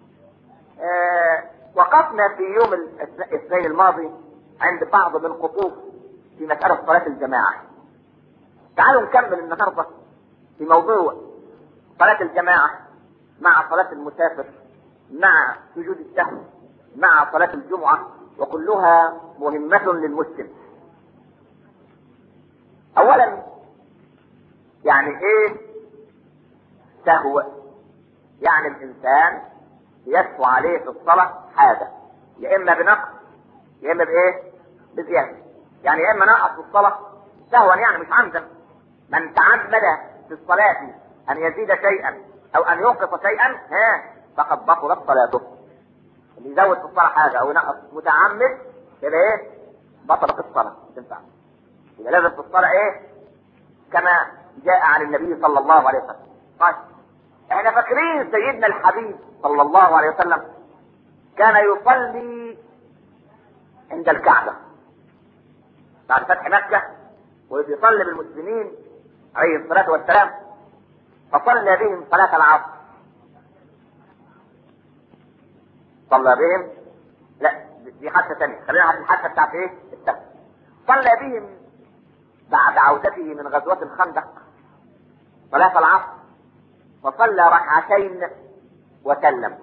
آه وقفنا في يوم الاثنين الماضي عند بعض من الخطوط في مساله صلاه الجماعه تعالوا نكمل النهارده في موضوع صلاه الجماعه مع صلاه المسافر مع سجود السهو مع صلاة الجمعة وكلها مهمة للمسلم أولا يعني إيه سهو يعني الإنسان يسهو عليه في الصلاة حاجة يا إما بنقص يا إما بإيه بزيادة يعني يا إما نقص في الصلاة سهوا يعني مش عمدا من تعمد في الصلاة أن يزيد شيئا أو أن ينقص شيئا ها فقد بطلت صلاته اللي يزود في الصلاه حاجه او ينقص متعمد كده ايه بطلت الصلاه ما تنفعش يبقى لازم في الصلاه ايه كما جاء عن النبي صلى الله عليه وسلم طيب احنا فاكرين سيدنا الحبيب صلى الله عليه وسلم كان يصلي عند الكعبه بعد فتح مكه ويصلي بالمسلمين عليه الصلاه والسلام فصلى بهم صلاه العصر صلى بهم لا دي حادثه ثانيه خلينا على الحادثه بتاعت ايه؟ السبت صلى بهم بعد عودته من غزوة الخندق صلاة العصر فصلى ركعتين وسلم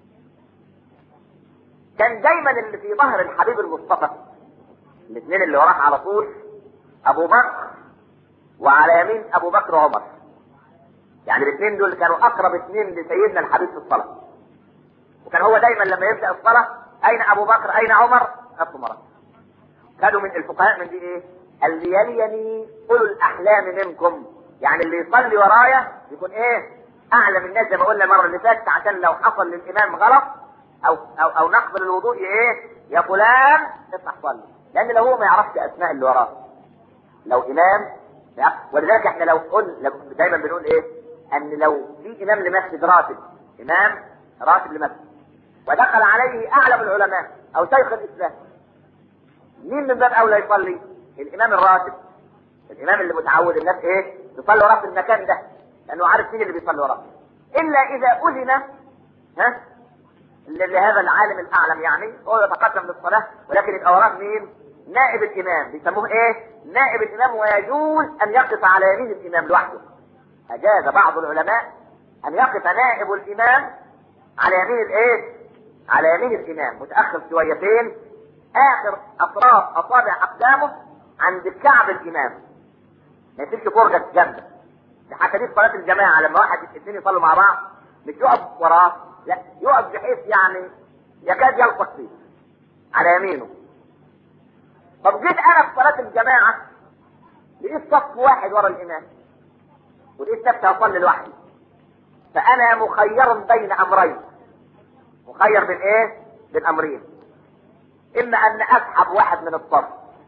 كان دايما اللي في ظهر الحبيب المصطفى الاثنين اللي وراه على طول ابو بكر وعلى يمين ابو بكر وعمر يعني الاثنين دول كانوا اقرب اثنين لسيدنا الحبيب في الصلاه وكان هو دايما لما يبدا الصلاه اين ابو بكر اين عمر نفس مرة كانوا من الفقهاء من دي ايه اللي يليني اولو الاحلام منكم يعني اللي يصلي ورايا يكون ايه اعلم الناس زي ما قلنا المره اللي فاتت عشان لو حصل للامام غلط او او او نقص للوضوء ايه يا فلان افتح صلي لان لو هو ما يعرفش اسماء اللي وراه لو امام ولذلك احنا لو قلنا دايما بنقول ايه ان لو في امام لمسجد راتب امام راتب لمسجد ودخل عليه اعلم العلماء او شيخ الاسلام مين من باب اولى يصلي الامام الراتب الامام اللي متعود الناس ايه تصلي وراه في المكان ده لانه عارف مين اللي بيصلي وراه الا اذا اذن ها ل- لهذا العالم الاعلم يعني هو يتقدم للصلاه ولكن يبقى وراه مين؟ نائب الامام بيسموه ايه؟ نائب الامام ويجوز ان يقف على يمين الامام لوحده. اجاز بعض العلماء ان يقف نائب الامام على يمين الايه؟ على يمين الامام متاخر شويتين اخر اطراف اصابع اقدامه عند كعب الامام. ما يسيبش فرجه جنبه. دي حتى دي في صلاه الجماعه لما واحد اثنين يصلوا مع بعض مش يقف وراه لا يقف بحيث يعني يكاد يلقط فيه على يمينه طب جيت انا في صلاه الجماعه لقيت صف واحد ورا الامام ولقيت نفسي اصلي لوحدي فانا مخير بين امرين مخير بين ايه؟ بين امرين اما ان اسحب واحد من الصف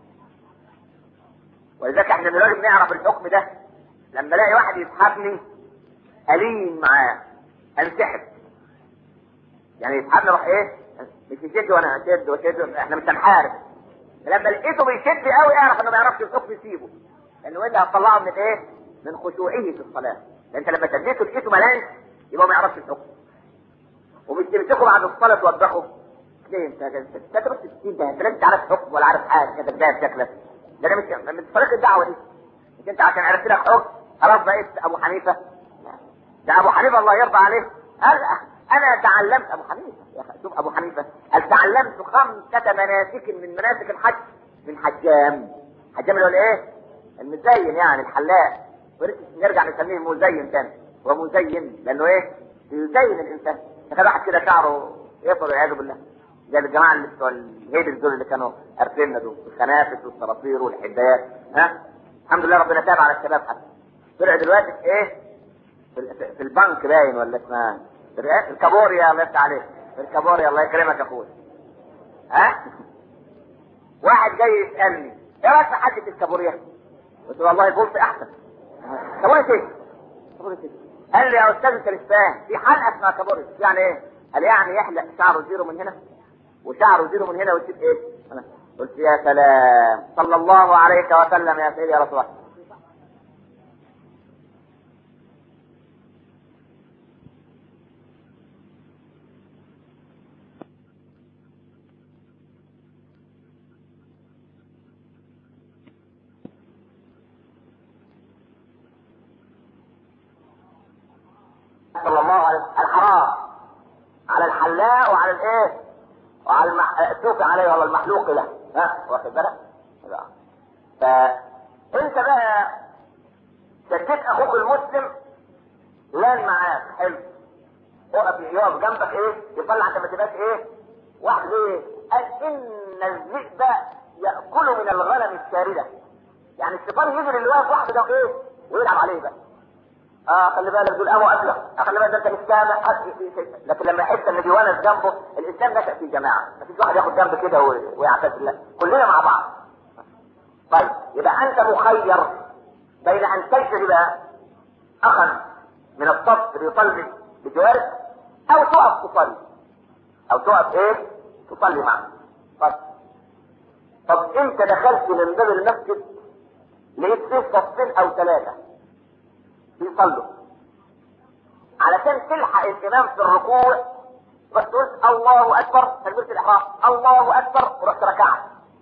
ولذلك احنا دلوقتي بنعرف الحكم ده لما الاقي واحد يسحبني الين معاه انسحب يعني يسحبني اروح ايه مش يشد وانا اشد واشد احنا مش هنحارب لما لقيته بيشد قوي اعرف انه ما يعرفش الحكم يسيبه لانه انت هتطلعه من ايه من خشوعه في الصلاه لان انت لما شديته لقيته ملانش يبقى ما يعرفش الحكم ومش تمسكه بعد الصلاه توبخه ليه انت انت انت تروح تسكين ده انت لا انت عارف حكم ولا عارف حاجه انت جاي شكلك ده انا مش من طريق الدعوه دي مش انت عشان عرفت لك حكم خلاص بقيت ابو حنيفه ده ابو حنيفه الله يرضى عليه قال انا تعلمت ابو حنيفه يا أخي، شوف ابو حنيفه قال تعلمت خمسه مناسك من مناسك الحج من حجام حجام اللي هو الايه المزين يعني الحلاق وريت نرجع نسميه مزين تاني هو مزين لانه ايه يزين الانسان تخيل واحد كده شعره يطول والعياذ بالله زي الجماعه اللي بتوع الهيبل دول اللي كانوا قارفيننا دول الخنافس والصراصير والحدايات ها الحمد لله ربنا تاب على الشباب حتى طلع دلوقتي في ايه في, في البنك باين ولا اسمها في الرئاسة- الكابوريا الله يفتح عليك في الكابوريا الله يكرمك يا اخويا ها واحد جاي يسالني ايه رايك في حاجه الكابوريا؟ قلت له والله بولت احسن كابوريا ايه؟ كابوريا ايه؟ قال لي يا استاذ انت مش فاهم في حلقه اسمها كابوريا يعني ايه؟ قال يعني يحلق شعره زيرو من هنا وشعره زيرو من هنا ويسيب ايه؟ أنا قلت يا سلام صلى الله عليك وسلم يا سيدي يا رسول الله صلى الله عليه وسلم الحرام على الحلاق وعلى الايه؟ وعلى المح... السوق عليه ولا المحلوق له ها واخد بالك؟ لا فانت بقى شديت اخوك المسلم لان معاك حلو اقف يقف جنبك ايه؟ يصلي عشان ما تبقاش ايه؟ واحد ايه؟ قال ان الذئب ياكل من الغنم الشارده يعني الشيطان يجري اللي واقف واحد ده ايه؟ ويلعب عليه بقى اه خلي بالك دول قاموا قبله آه خلي بالك ده انت مش سامع آه، في- في- لكن لما يحس ان بيونس جنبه الانسان نشا في جماعه مفيش واحد ياخد جنب كده وي- ويعتزل لا كلنا مع بعض طيب يبقى انت مخير بين ان تجذب اخا من الصف ليصلي بجوارك او تقف تصلي او تقف ايه تصلي معه طيب طب انت دخلت من باب المسجد لقيت فيه صفين او ثلاثه بيصلوا علشان تلحق الامام في الركوع بس قلت الله اكبر تكبيره الاحرام الله اكبر ورحت ركعت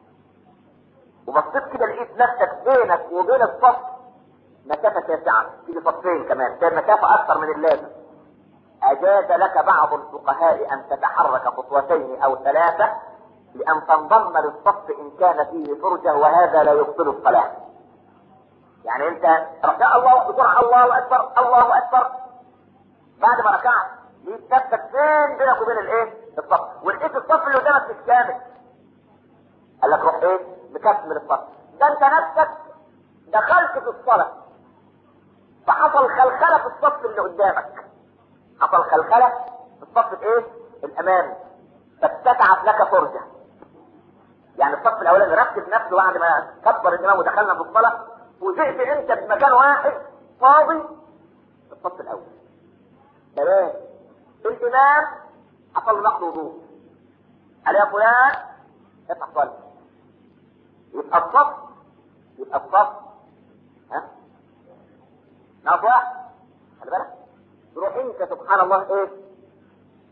وبصيت كده لقيت نفسك بينك وبين الصف مسافه شاسعه تيجي صفين كمان كان مسافه اكثر من اللازم اجاز لك بعض الفقهاء ان تتحرك خطوتين او ثلاثه لان تنضم للصف ان كان فيه فرجه وهذا لا يبطل الصلاه يعني انت ركع الله بسرعه الله اكبر الله اكبر بعد ما ركعت لقيت نفسك فين بينك وبين الايه؟ الصف ولقيت الصف اللي قدامك مش كامل قال لك روح ايه؟ مكمل الصف ده انت نفسك دخلت في الصلاه فحصل خلخله في الصف اللي قدامك حصل خلخله في الصف الايه؟ الامامي فاتسعت لك فرجه يعني الصف الاولاني ركز نفسه بعد ما كبر الامام ودخلنا في الصلاه وجئت انت في مكان واحد فاضي في الصف الاول تمام الامام حصل نقض وضوء قال يا فلان افتح صلي يبقى الصف يبقى الصف ها ناقص واحد خلي بالك تروح انت سبحان الله ايه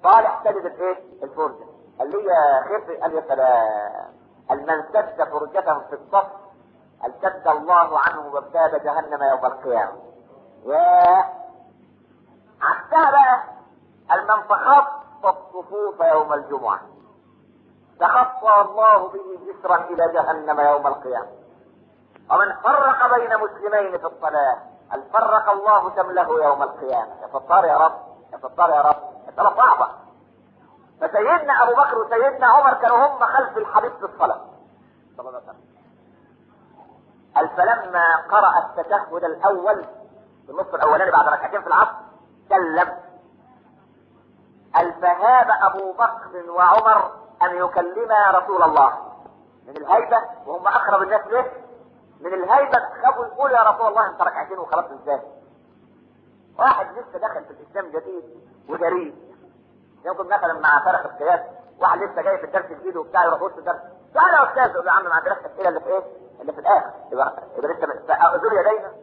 صالح سجد الايه؟ الفرجه قال لي يا خير قال يا سلام قال من سد فرجته في الصف قال سد الله عنه باب جهنم يوم القيامه يا عكسها بقى قال من تخطى الصفوف يوم الجمعه تخطى الله به جسرا الى جهنم يوم القيامه ومن فرق بين مسلمين في الصلاه قال فرق الله شمله يوم القيامه يا ستار يا رب يا ستار يا رب الصلاه صعبه فسيدنا ابو بكر وسيدنا عمر كانوا هم خلف الحبيب في الصلاه صلى الله عليه وسلم قال فلما قرأ التشهد الاول في النصف الاولاني بعد ركعتين في العصر سلم قال فهاب ابو بكر وعمر ان يكلما رسول الله من الهيبه وهم اقرب الناس له من الهيبه خافوا يقولوا يا رسول الله انت ركعتين وخلاص ازاي واحد لسه دخل في الاسلام جديد وجريء يمكن مثلا مع فرق القياس واحد لسه جاي في الدرس جديد وبتاع يروح وسط الدرس تعالى يا استاذ يقول له يا عم ما عندناش الاسئله اللي في ايه؟ اللي في الاخر يبقى يبقى لسه اذل يدينا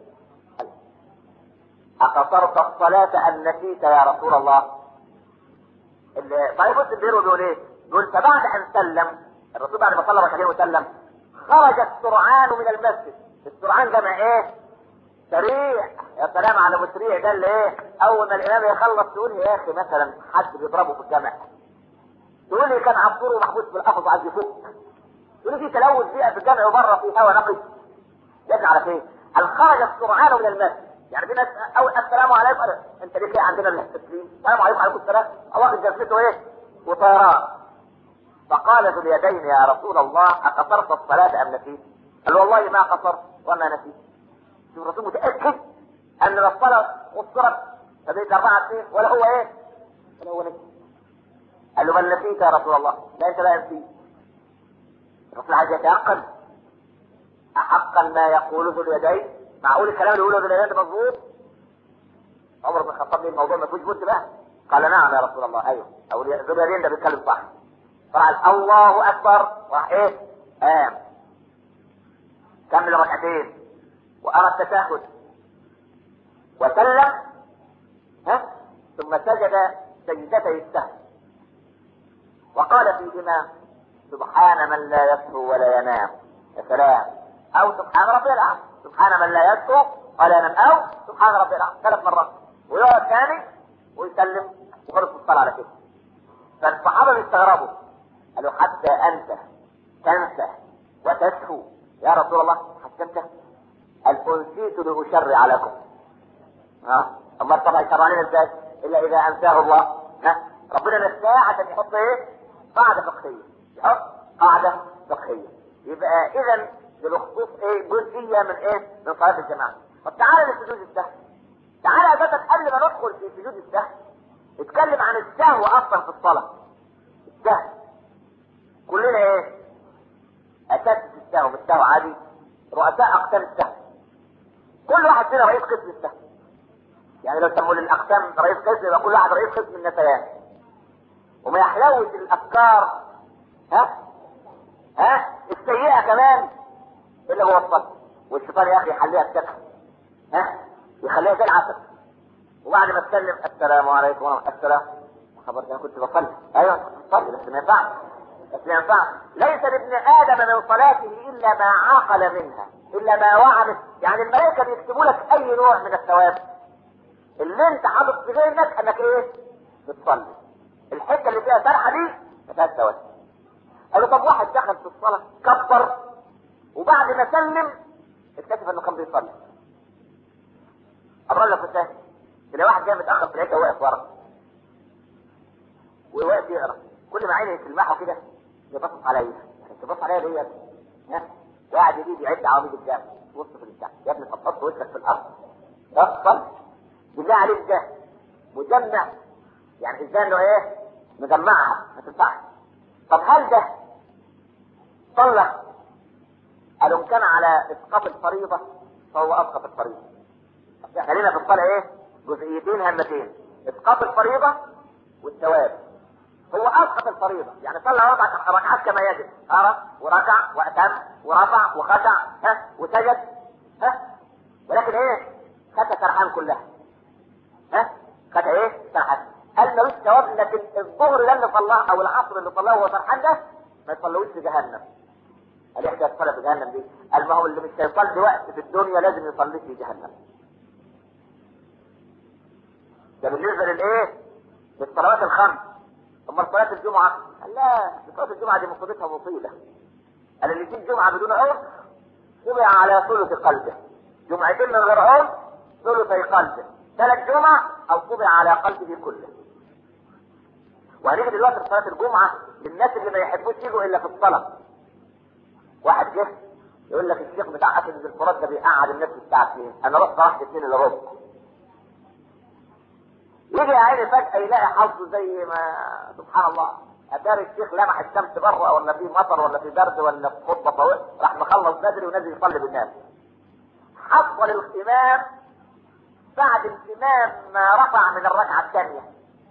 اقصرت الصلاة ام نسيت يا رسول الله؟ اللي طيب بص بيقول بيقول ايه؟ بيقول فبعد ان سلم الرسول بعد ما صلى ركعتين وسلم خرج السرعان من المسجد السرعان جمع ايه؟ سريع يا سلام على مسريع ده اللي ايه اول ما الامام يخلص تقول يا اخي مثلا حد بيضربه في الجامع تقول لي كان عصفور ومحبوس بالقفص وعايز يفك تقول لي في تلوث بيئه في الجامع وبره في هواء نقي يجي على فين؟ هل خرج السرعان من المسجد يعني في ناس او السلام عليكم انت ليه كده عندنا التسليم السلام عليكم وعليكم السلام واخد جلسته ايه؟ وطيران فقال ذو اليدين يا رسول الله اقصرت الصلاه ام نسيت؟ قال والله ما قصرت وما نسيت شوف الرسول متاكد ان الصلاه قصرت فبقيت اربعه اثنين ولا هو ايه؟ ولا هو نسيت قال له بل نسيت يا رسول الله لا انت لا نسيت الرسول عايز يتيقن احقا ما يقوله ذو اليدين معقول الكلام اللي يقوله ذو اليدين ده مظبوط عمر بن الخطاب ليه الموضوع ما فيهوش بص بقى قال نعم يا رسول الله ايوه او ذو اليدين ده بيتكلم صح فراح الله اكبر راح ايه؟ قام كمل ركعتين وأرى التشهد وسلم ها ثم سجد سجدتي السهو وقال فيهما سبحان من لا يسهو ولا ينام يا سلام او سبحان ربي الاعلى سبحان من لا يسهو ولا ينام او سبحان ربي الاعلى ثلاث مرات ويقعد ثاني ويسلم وخلص الصلاه على كده فالصحابه بيستغربوا قالوا حتى انت تنسى وتسهو يا رسول الله حتى انت قال انسيت لاشرع لكم ها اما طبعا يشرع لنا ازاي الا اذا انساه الله ها ربنا نساه عشان يحط ايه قاعده فقهيه يحط قاعده فقهيه يبقى اذا بالخصوص ايه جزئيه من ايه من صلاه الجماعه طب تعالى لسجود السهو تعالى اساسا قبل ما ندخل في سجود السهو اتكلم عن السهو اصلا في الصلاه السهو كلنا ايه اساس السهو بالسهو عادي رؤساء اقسام السهو كل واحد فينا رئيس قسم السهو يعني لو سموا للاقسام رئيس قسم يبقى كل واحد رئيس قسم النسيان وما يحلوش الافكار ها ها السيئه كمان اللي هو الصلاه والشيطان يا اخي يحليها السكر ها يخليها زي العسل وبعد ما تسلم السلام عليكم ورحمه السلام خبرت انا كنت بصلي ايوه كنت بصلي بس ما ينفعش بس ما ينفعش ليس لابن ادم من صلاته الا ما عقل منها الا ما وعى يعني الملائكه بيكتبوا لك اي نوع من الثواب اللي انت حاطط في ذهنك انك ايه بتصلي الحته اللي فيها سرحه دي ما فيهاش ثواب قالوا طب واحد دخل في الصلاه كبر وبعد ما سلم اكتشف انه كان بيصلي اقول لك مثال تلاقي واحد جاي متاخر في العشاء واقف ورا وواقف يقرا كل ما عيني تلمحه كده يبص عليا يعني تبص عليا ليه ها قاعد يجيب يعد عواميد الجامع وسط في البتاع يا ابني تحط وشك في الارض اصلا بالله عليك ده مجمع يعني ازاي انه ايه مجمعها ما تنفعش طب هل ده صلى قالوا كان على اسقاط الفريضه فهو اسقط الفريضه خلينا في الصلاه ايه جزئيتين هامتين اسقاط الفريضه والثواب هو اسقط الفريضه يعني صلى اربع ركعات كما يجب ارى وركع واتم ورفع وخشع ها وسجد ها ولكن ايه خد سرحان كلها ها خد ايه سرحان قال ملوش ثواب لكن الظهر ده اللي صلاه او العصر اللي صلاه وهو فرحان ده ما يصلوش في جهنم قال احدى الصلاه في جهنم دي قال ما هو اللي مش هيصلي وقت في الدنيا لازم يصلي في جهنم ده بالنسبه للايه؟ للصلوات الخمس امال صلاه الجمعه؟ قال لا صلاه الجمعه دي مفردتها مصيبه قال اللي يجيب جمعه بدون عذر طبع على ثلث قلبه جمعتين من غير عذر ثلثي قلبه ثلاث جمع او طبع على قلبه كله وهنيجي دلوقتي في صلاه الجمعه للناس اللي ما يحبوش يجوا الا في الصلاه واحد جه يقول لك الشيخ بتاع اسد الفرات ده بيقعد الناس الساعه 2 انا رحت راحت 2 الا ربع يجي يا عيني فجاه يلاقي حظه زي ما سبحان الله اتاري الشيخ لمح الشمس بره ولا في مطر ولا في برد ولا في خطبه طويله راح مخلص بدري ونازل يصلي بالناس حصل الامام بعد الامام ما رفع من الركعه الثانيه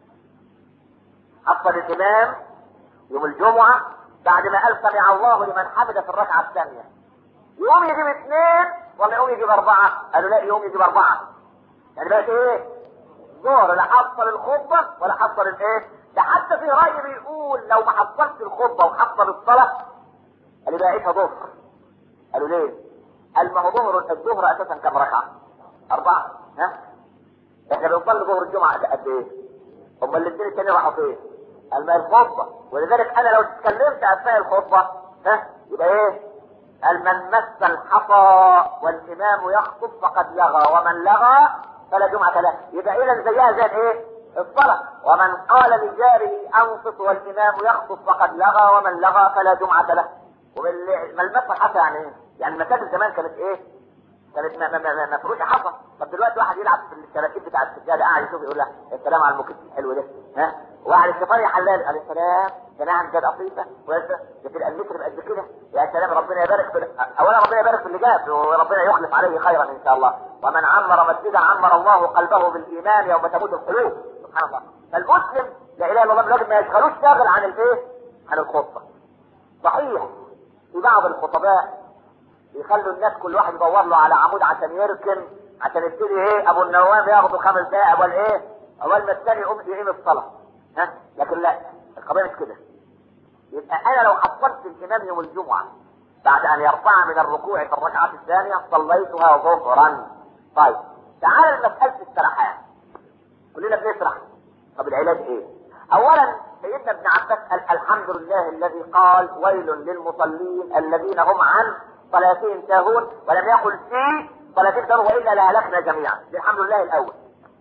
حصل الامام يوم الجمعه بعد ما قال سمع الله لمن حمد في الركعه الثانيه يقوم يجيب اثنين ولا يقوم يجيب اربعه؟ قالوا لا يقوم يجيب اربعه يعني بقت ايه؟ ظهر لا حصل الخطبه ولا حصل الايه؟ ده حتى في راي بيقول لو ما حصلش الخطبه وحصل الصلاه قال يبقى ايه ظهر؟ قالوا ليه؟ قال ما هو ظهر الظهر اساسا كم ركعه؟ اربعه ها؟ احنا بنصلي ظهر الجمعه قد ايه؟ امال الاثنين التانيين راحوا فين؟ قال ما الخطبه ولذلك انا لو اتكلمت اثناء الخطبه ها يبقى ايه؟ قال من مس الحصى والامام يخطب فقد لغى ومن لغى فلا جمعه له يبقى اذا زيها زي الايه؟ الصلاه ومن قال لجاره انصت والامام يخطب فقد لغى ومن لغى فلا جمعه له ومن مس الحصى يعني ايه؟ يعني المساجد زمان كانت ايه؟ كانت مفروشه حصى طب دلوقتي واحد يلعب في الكراكيب بتاع السجاده قاعد يشوف يقول لها السلام على المكت الحلو ده ها واحد الشيطان حلال قال السلام ده نعم كده قصيفه ده تبقى المتر بقد كده يا سلام ربنا يبارك في اولا ربنا يبارك في اللي جاب وربنا يخلف عليه خيرا ان شاء الله ومن عمر مسجدا عمر الله قلبه بالايمان يوم تموت القلوب سبحان الله فالمسلم لا اله الا الله الراجل ما يشغلوش شاغل عن الايه؟ عن الخطبه صحيح في بعض الخطباء يخلوا الناس كل واحد يدور له على عمود عشان يركن عشان يبتدي ايه ابو النوام ياخدوا خمس دقائق اول ايه اول ما الثاني يقوم يقيم الصلاه ها لكن لا القضيه مش كده يبقى انا لو حصلت الامام يوم الجمعه بعد ان يرفع من الركوع في الركعه الثانيه صليتها ظهرا طيب تعال لمساله السرحان كلنا بنسرح طب العلاج ايه اولا سيدنا ابن عباس قال الحمد لله الذي قال ويل للمصلين الذين هم عن صلاتهم ساهون ولم يقل في صلاتهم ساهون والا لهلكنا جميعا الحمد لله الاول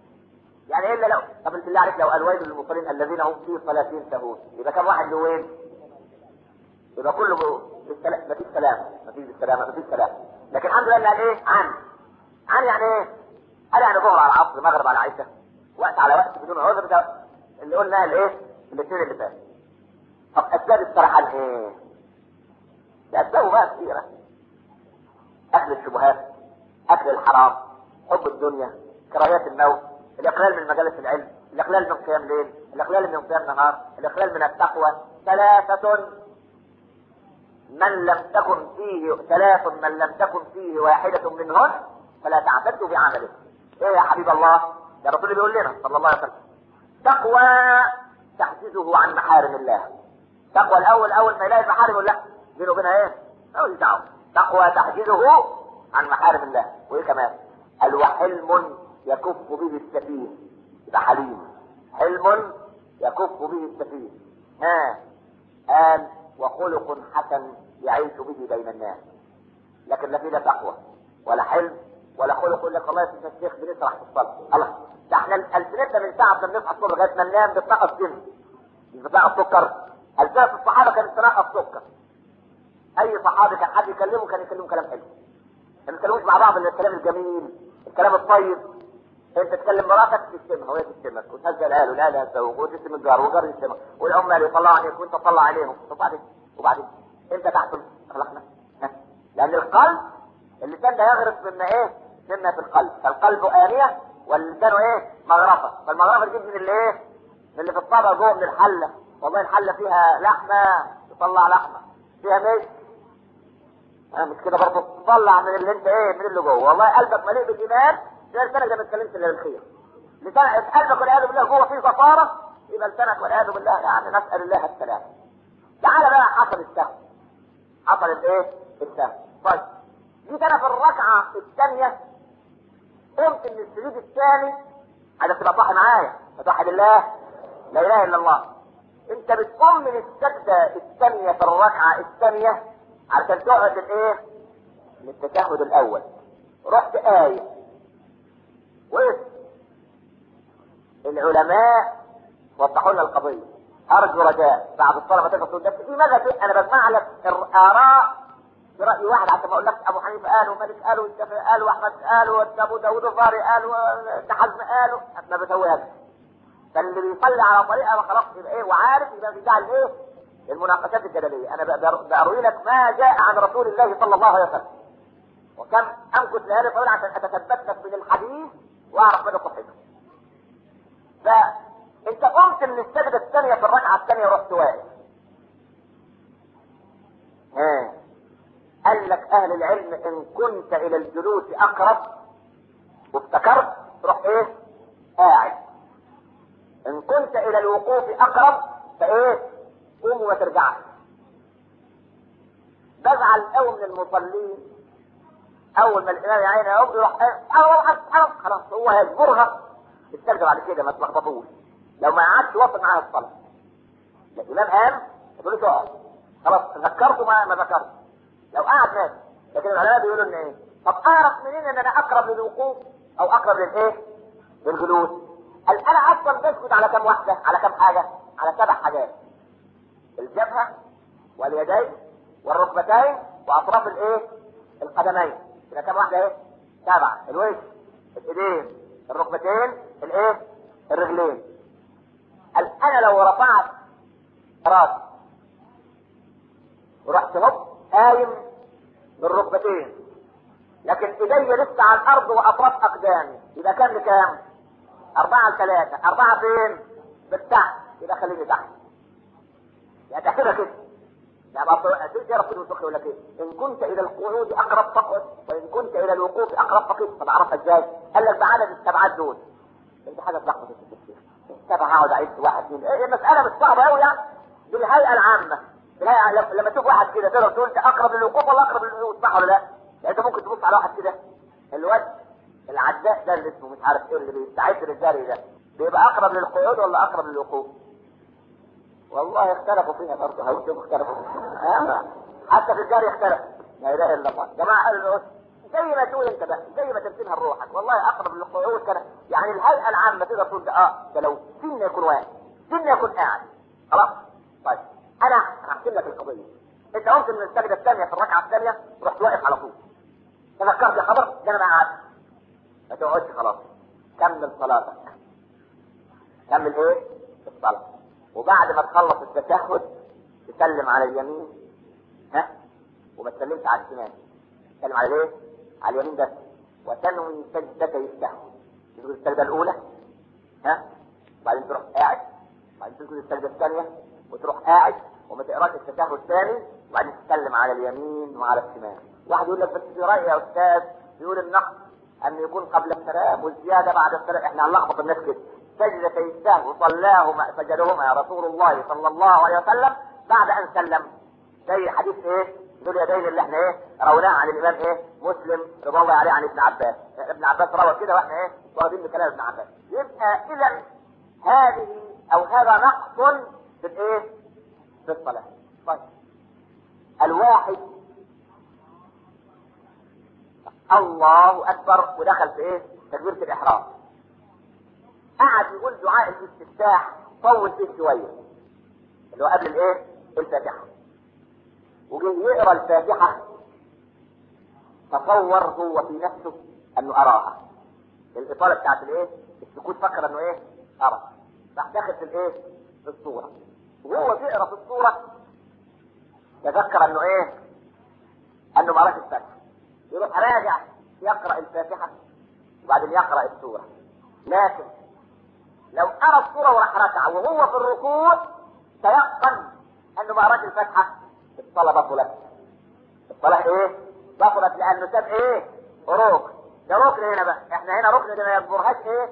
يعني الا لو طب بالله عليك لو قال ويل للمصلين الذين هم في صلاتهم ساهون يبقى كم واحد له وين؟ يبقى كله بالسلام مفيش سلام مفيش بالسلام مفيش سلام لكن الحمد لله قال ايه؟ عن عن يعني ايه؟ قال يعني ظهر على العصر مغرب على عشاء وقت على وقت بدون عذر ده اللي قلناه الايه؟ الاثنين اللي فات طب اسباب السرحان ايه؟ الاسباب بقى كثيره اكل الشبهات اكل الحرام حب الدنيا كراهية الموت الاقلال من مجالس العلم الاقلال من قيام ليل الاقلال من قيام نهار الاقلال من التقوى ثلاثة من لم تكن فيه ثلاث من لم تكن فيه واحدة منهن فلا تعتدوا بعمله ايه يا حبيب الله يا رسول بيقول لنا صلى الله عليه وسلم تقوى تحجزه عن محارم الله تقوى الاول اول ما يلاقي المحارم يقول لا بينه وبينها ايه؟ مالوش دعوه تقوى تحجزه عن محارم الله وايه كمان؟ قال وحلم يكف به السفيه يبقى حليم حلم يكف به السفيه ها قال وخلق حسن يعيش به بين الناس لكن لا في لا تقوى ولا حلم ولا خلق يقول لك والله يا الشيخ بنسرح في الصلاه الله ده احنا السنتنا من ساعه ما بنصحى الصبح لغايه ما ننام بتنقص سن مش بتنقص سكر السنه الصحابه كانت تنقص سكر اي صحابي كان حد يكلمه كان يكلمه كلام حلو ما بيتكلموش مع بعض الا الكلام الجميل الكلام الطيب انت تكلم مراتك تشتمها وهي تشتمك وتهزل قالوا لا لا تزوج وتشتم الجار وجار يشتمك والعمال يطلعوا عليك وانت تطلع عليهم وبعدين وبعدين انت تحصل اخلاقنا لان القلب اللسان ده يغرف مما ايه؟ مما في القلب فالقلب آنية واللسان ايه؟ مغرفة فالمغرفة تجيب من اللي ايه؟ من اللي في الطبق جوه من الحلة والله الحلة فيها لحمة تطلع لحمة فيها ميت اه مش كده برضه تطلع من اللي انت ايه من اللي جوه والله قلبك مليء بالايمان زي لسانك ده ما تتكلمش الا بالخير لسانك قلبك والعياذ بالله جوه فيه صفاره يبقى لسانك والعياذ بالله يعني نسال الله السلامه تعالى بقى حصل السهو حصل الايه؟ السهو طيب جيت انا في الركعه الثانيه قمت من السجود الثاني عايز تبقى صاحي معايا فتوحد الله لا اله الا الله انت بتقوم من السجده الثانيه في الركعه الثانيه علشان تقعد الايه؟ من التشهد الاول رحت آية وقفت العلماء وضحوا لنا القضية أرجو رجاء بعد الصلاة ما تقف ده في ماذا في أنا بسمع لك الآراء في رأي واحد حتى بقول لك أبو حنيفة قال ومالك قال والشافعي قال وأحمد قال وأبو داوود الظاهري قال وابن حزم قال ما بسويهاش فاللي بيصلي على طريقة خلاص يبقى إيه وعارف يبقى بيجعل إيه المناقشات الجدلية أنا بأروي لك ما جاء عن رسول الله صلى الله عليه وسلم وكم امكث ليالي طويله عشان اتثبت لك من الحديث واعرف مدى صحته. فانت قمت من السجده الثانيه في الركعه الثانيه ورحت واقف. ها قال لك اهل العلم ان كنت الى الجلوس اقرب وافتكرت تروح ايه؟ قاعد. ان كنت الى الوقوف اقرب فايه؟ قوم وما ترجعش. بزعل قوي من المصلين اول ما الامام يا عيني يقوم يروح أو خلاص هو هيجبرها السجده بعد كده ما تلخبطوش لو ما قعدش وصل معاها الصلاه الامام قام تقول له اقعد خلاص ذكرته ما ما ذكرت لو قعد مات لكن العلماء بيقولوا ان ايه طب اعرف منين ان انا اقرب للوقوف او اقرب للايه للجلوس قال انا اصلا بسجد على كم واحده على كم حاجه على سبع حاجات الجبهه واليدين والركبتين واطراف الايه القدمين يبقى كم واحدة ايه؟ سبعة الوجه الايدين الركبتين الايه؟ الرجلين قال انا لو رفعت راسي ورحت هوب قايم بالركبتين لكن ايدي لسه على الارض واطراف اقدامي يبقى كام لكام؟ أربعة لثلاثة أربعة فين؟ بالتحت يبقى خليني تحت يعني تحسبها كده يعني أصل يا رسول الله يقول لك ايه؟ ان كنت الى القعود اقرب فقط وان كنت الى الوقوف اقرب فقط طب اعرفها ازاي؟ قال لك بعدد السبعات دول انت حاجه تلخبط التفكير السبعه هقعد اعد واحد اثنين ايه المساله مش صعبه قوي يعني بالهيئه العامه بالهيئه لما تشوف واحد كده تقدر تقول انت اقرب للوقوف ولا اقرب للقعود صح ولا لا؟ يعني انت ممكن تبص على واحد كده الواد العداء ده اللي اسمه مش عارف ايه اللي بيستعد للجري ده بيبقى اقرب للقعود ولا اقرب للوقوف؟ والله اختلفوا فيها برضه هيشوفوا اختلفوا فيها حتى في الجار يختلف لا اله الا الله جماعه قالوا زي ما تقول انت بقى زي ما ترسمها لروحك والله اقرب للقعود كده يعني الهيئه العامه تقدر تقول ده اه ده لو سن يكون واقف سن يكون قاعد خلاص طيب انا هحكي لك القضيه انت قمت من السجده الثانيه في الركعه الثانيه رحت واقف على طول تذكرت يا خبر ده انا ما قعدت ما تقعدش خلاص كمل صلاتك كمل ايه الصلاه وبعد ما تخلص التشهد تسلم على اليمين ها وما تسلمش على الشمال تسلم على ايه؟ على اليمين بس وتنوي سجدتي السهو تسجد السجده الاولى ها وبعدين تروح قاعد وبعدين تسجد السجده الثانيه وتروح قاعد وما تقراش التشهد الثاني وبعدين تسلم على اليمين وعلى الشمال واحد يقول لك بس في راي يا استاذ يقول النقص ان يكون قبل السلام والزياده بعد السلام احنا هنلخبط الناس كده سجدتي السهو صلاهما سجدهما يا رسول الله صلى الله عليه وسلم بعد ان سلم زي حديث ايه ذو اليدين اللي احنا ايه رويناه عن الامام ايه مسلم رضي الله عليه عن ابن عباس ابن عباس روى كده واحنا ايه واخدين بكلام ابن عباس يبقى اذا هذه او هذا نقص في الايه في الصلاه طيب الواحد الله اكبر ودخل في ايه تكبيره الاحرام قعد يقول دعاء الاستفتاح طول فيه شويه اللي هو قبل الايه الفاتحه وجه يقرا الفاتحه تصور هو في نفسه انه اراها الاطاله بتاعت الايه السكوت فكر انه ايه ارى راح داخل في الايه في الصوره وهو بيقرا في الصوره تذكر انه ايه انه ما قراش الفاتحه يروح راجع يقرا الفاتحه وبعدين يقرا السوره لكن لو قرا السوره وراح ركع وهو في الركوع تيقن انه ما قراش الفاتحه الصلاه بطلت الصلاه ايه؟ بطلت لانه ساب ايه؟ ركن ده ركن هنا بقى احنا هنا ركن ده ما يجبرهاش ايه؟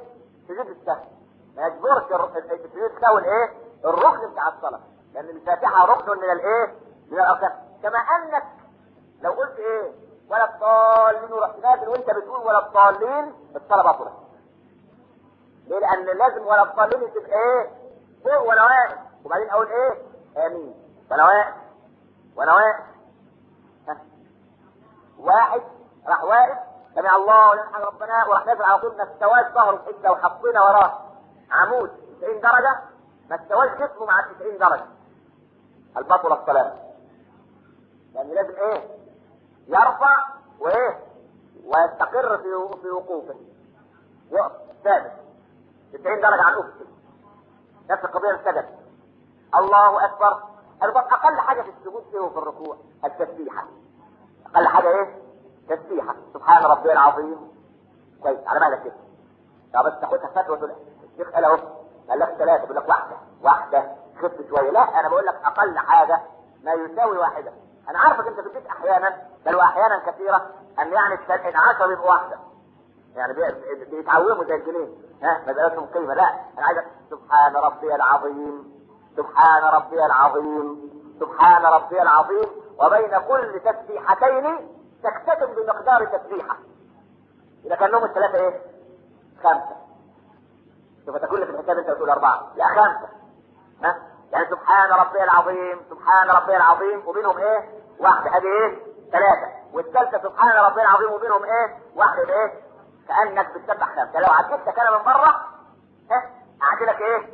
سجود السهو ما يجبرش الر- ال- ال- سجود السهو الايه الركن بتاع الصلاه لان الفاتحه ركن من الايه من الاركان كما انك لو قلت ايه ولا الضالين ورحت نازل وانت بتقول ولا الضالين الصلاه باطله ليه لان لازم ولا الضالين تبقى ايه فوق ولا واقف وبعدين اقول ايه امين ولا واقف ولا واقف ها. واحد راح واقف سمع الله ولمن حمد ربنا وراح نازل على طول ما استواش ظهره في حته وحطينا وراه عمود 90 درجه ما استواش جسمه مع 90 درجه البطل الصلاه يعني لازم ايه يرفع وايه ويستقر في في وقوفه يقف ثابت 90 درجه عن افقه نفس القضيه السجد الله اكبر البط اقل حاجه في السجود ايه وفي الركوع التسبيحه اقل حاجه ايه تسبيحه سبحان ربي العظيم كويس على مهلك كده طب بس تاخدها فتوى تقول الشيخ قال اهو قال لك ثلاثه بيقول لك واحده واحده خف شويه لا انا بقول لك اقل حاجه ما يساوي واحده انا عارفك انت بتديك احيانا بل واحيانا كثيره ان يعني التسعين عشر يبقوا واحده يعني بي- بيتعوموا زي الجنيه ها ما بقاش لهم قيمه لا انا عايز سبحان ربي العظيم سبحان ربي العظيم سبحان ربي العظيم وبين كل تسبيحتين تكتتم بمقدار تسبيحه اذا كان لهم الثلاثه ايه؟ خمسه شوف تقول في الحساب انت بتقول اربعه لا خمسه ها يعني سبحان ربي العظيم سبحان ربي العظيم وبينهم ايه؟ واحده هذه ايه؟ ثلاثه والثالثه سبحان ربي العظيم وبينهم ايه؟ واحده ايه؟ كانك بتسبح خمسه لو عديتك انا من بره ها اعدلك ايه؟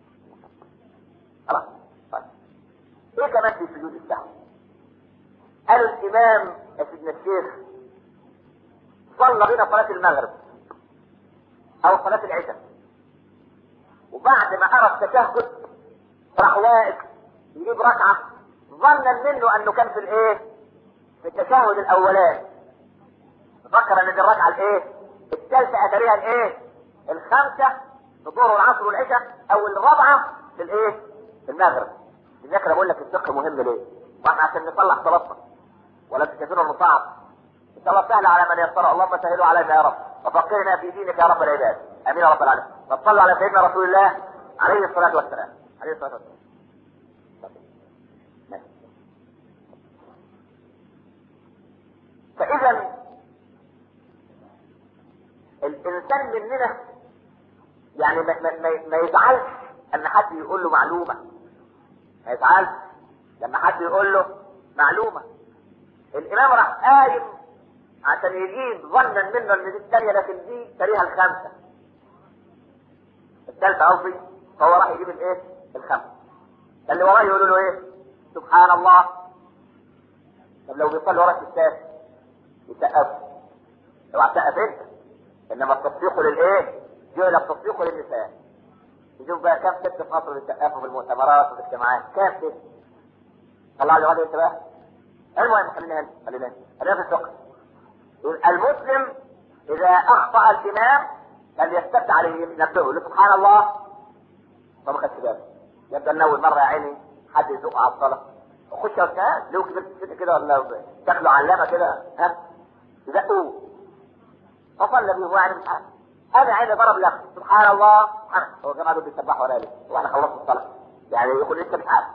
خلاص طيب ايه كمان في سجود السهو؟ قالوا الامام يا سيدنا الشيخ صلى بنا صلاه المغرب او صلاه العشاء وبعد ما ارى التشهد راح واقف يجيب ركعه ظنا منه انه كان في الايه؟ في التشهد الاولاني فكر ان دي الركعه الايه؟ الثالثه اتاريها الايه؟ الخامسه في الظهر والعصر والعشاء او الرابعه في الايه؟ في المغرب. لذلك انا بقول لك الفقه مهم ليه؟ واحنا عشان نصلح صلاتنا ولا تكثروا المصاعب. ان شاء الله سهل على من يسر اللهم سهله علينا يا رب وفقهنا في دينك يا رب العباد امين يا رب العالمين فصلوا على سيدنا رسول الله عليه الصلاه والسلام عليه الصلاه والسلام ماشي. فاذا الانسان مننا يعني ما, ما, ما, ما يزعلش ان حد يقول له معلومه ما يزعلش لما حد يقول له معلومه الامام راح قايم عشان يجيب ظنا منه ان دي الثانيه لكن دي تاريخها الخامسه الثالثه قصدي فهو راح يجيب الايه؟ الخامسه اللي وراه يقولوا له ايه؟ سبحان الله طب لو بيصلي وراك الساس يسقف اوعى تسقف انت انما التصفيق للايه؟ جعل التصفيق للنساء نشوف بقى كم ست في مصر بيسقفوا في المؤتمرات وفي الاجتماعات كام ست؟ طلع لي وجه انت بقى المهم خلينا هنا خلينا هنا خلينا في الفقه يقول المسلم اذا اخطا الامام فليستبت عليه نفسه يقول سبحان الله ما خدش بالك يبدا من اول مره يا عيني حد يزق على الصلاه خش يا استاذ لو كبرت كده كده ولا شكله علامه كده ها يزقوه فصلى بهم يعني مش عارف انا عيني ضرب لك سبحان الله سبحان هو الجماعه دول بيسبحوا ولا ليه واحنا خلصنا الصلاه يعني يقول لسه مش عارف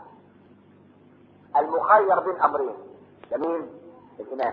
المخير بين امرين جميل الامام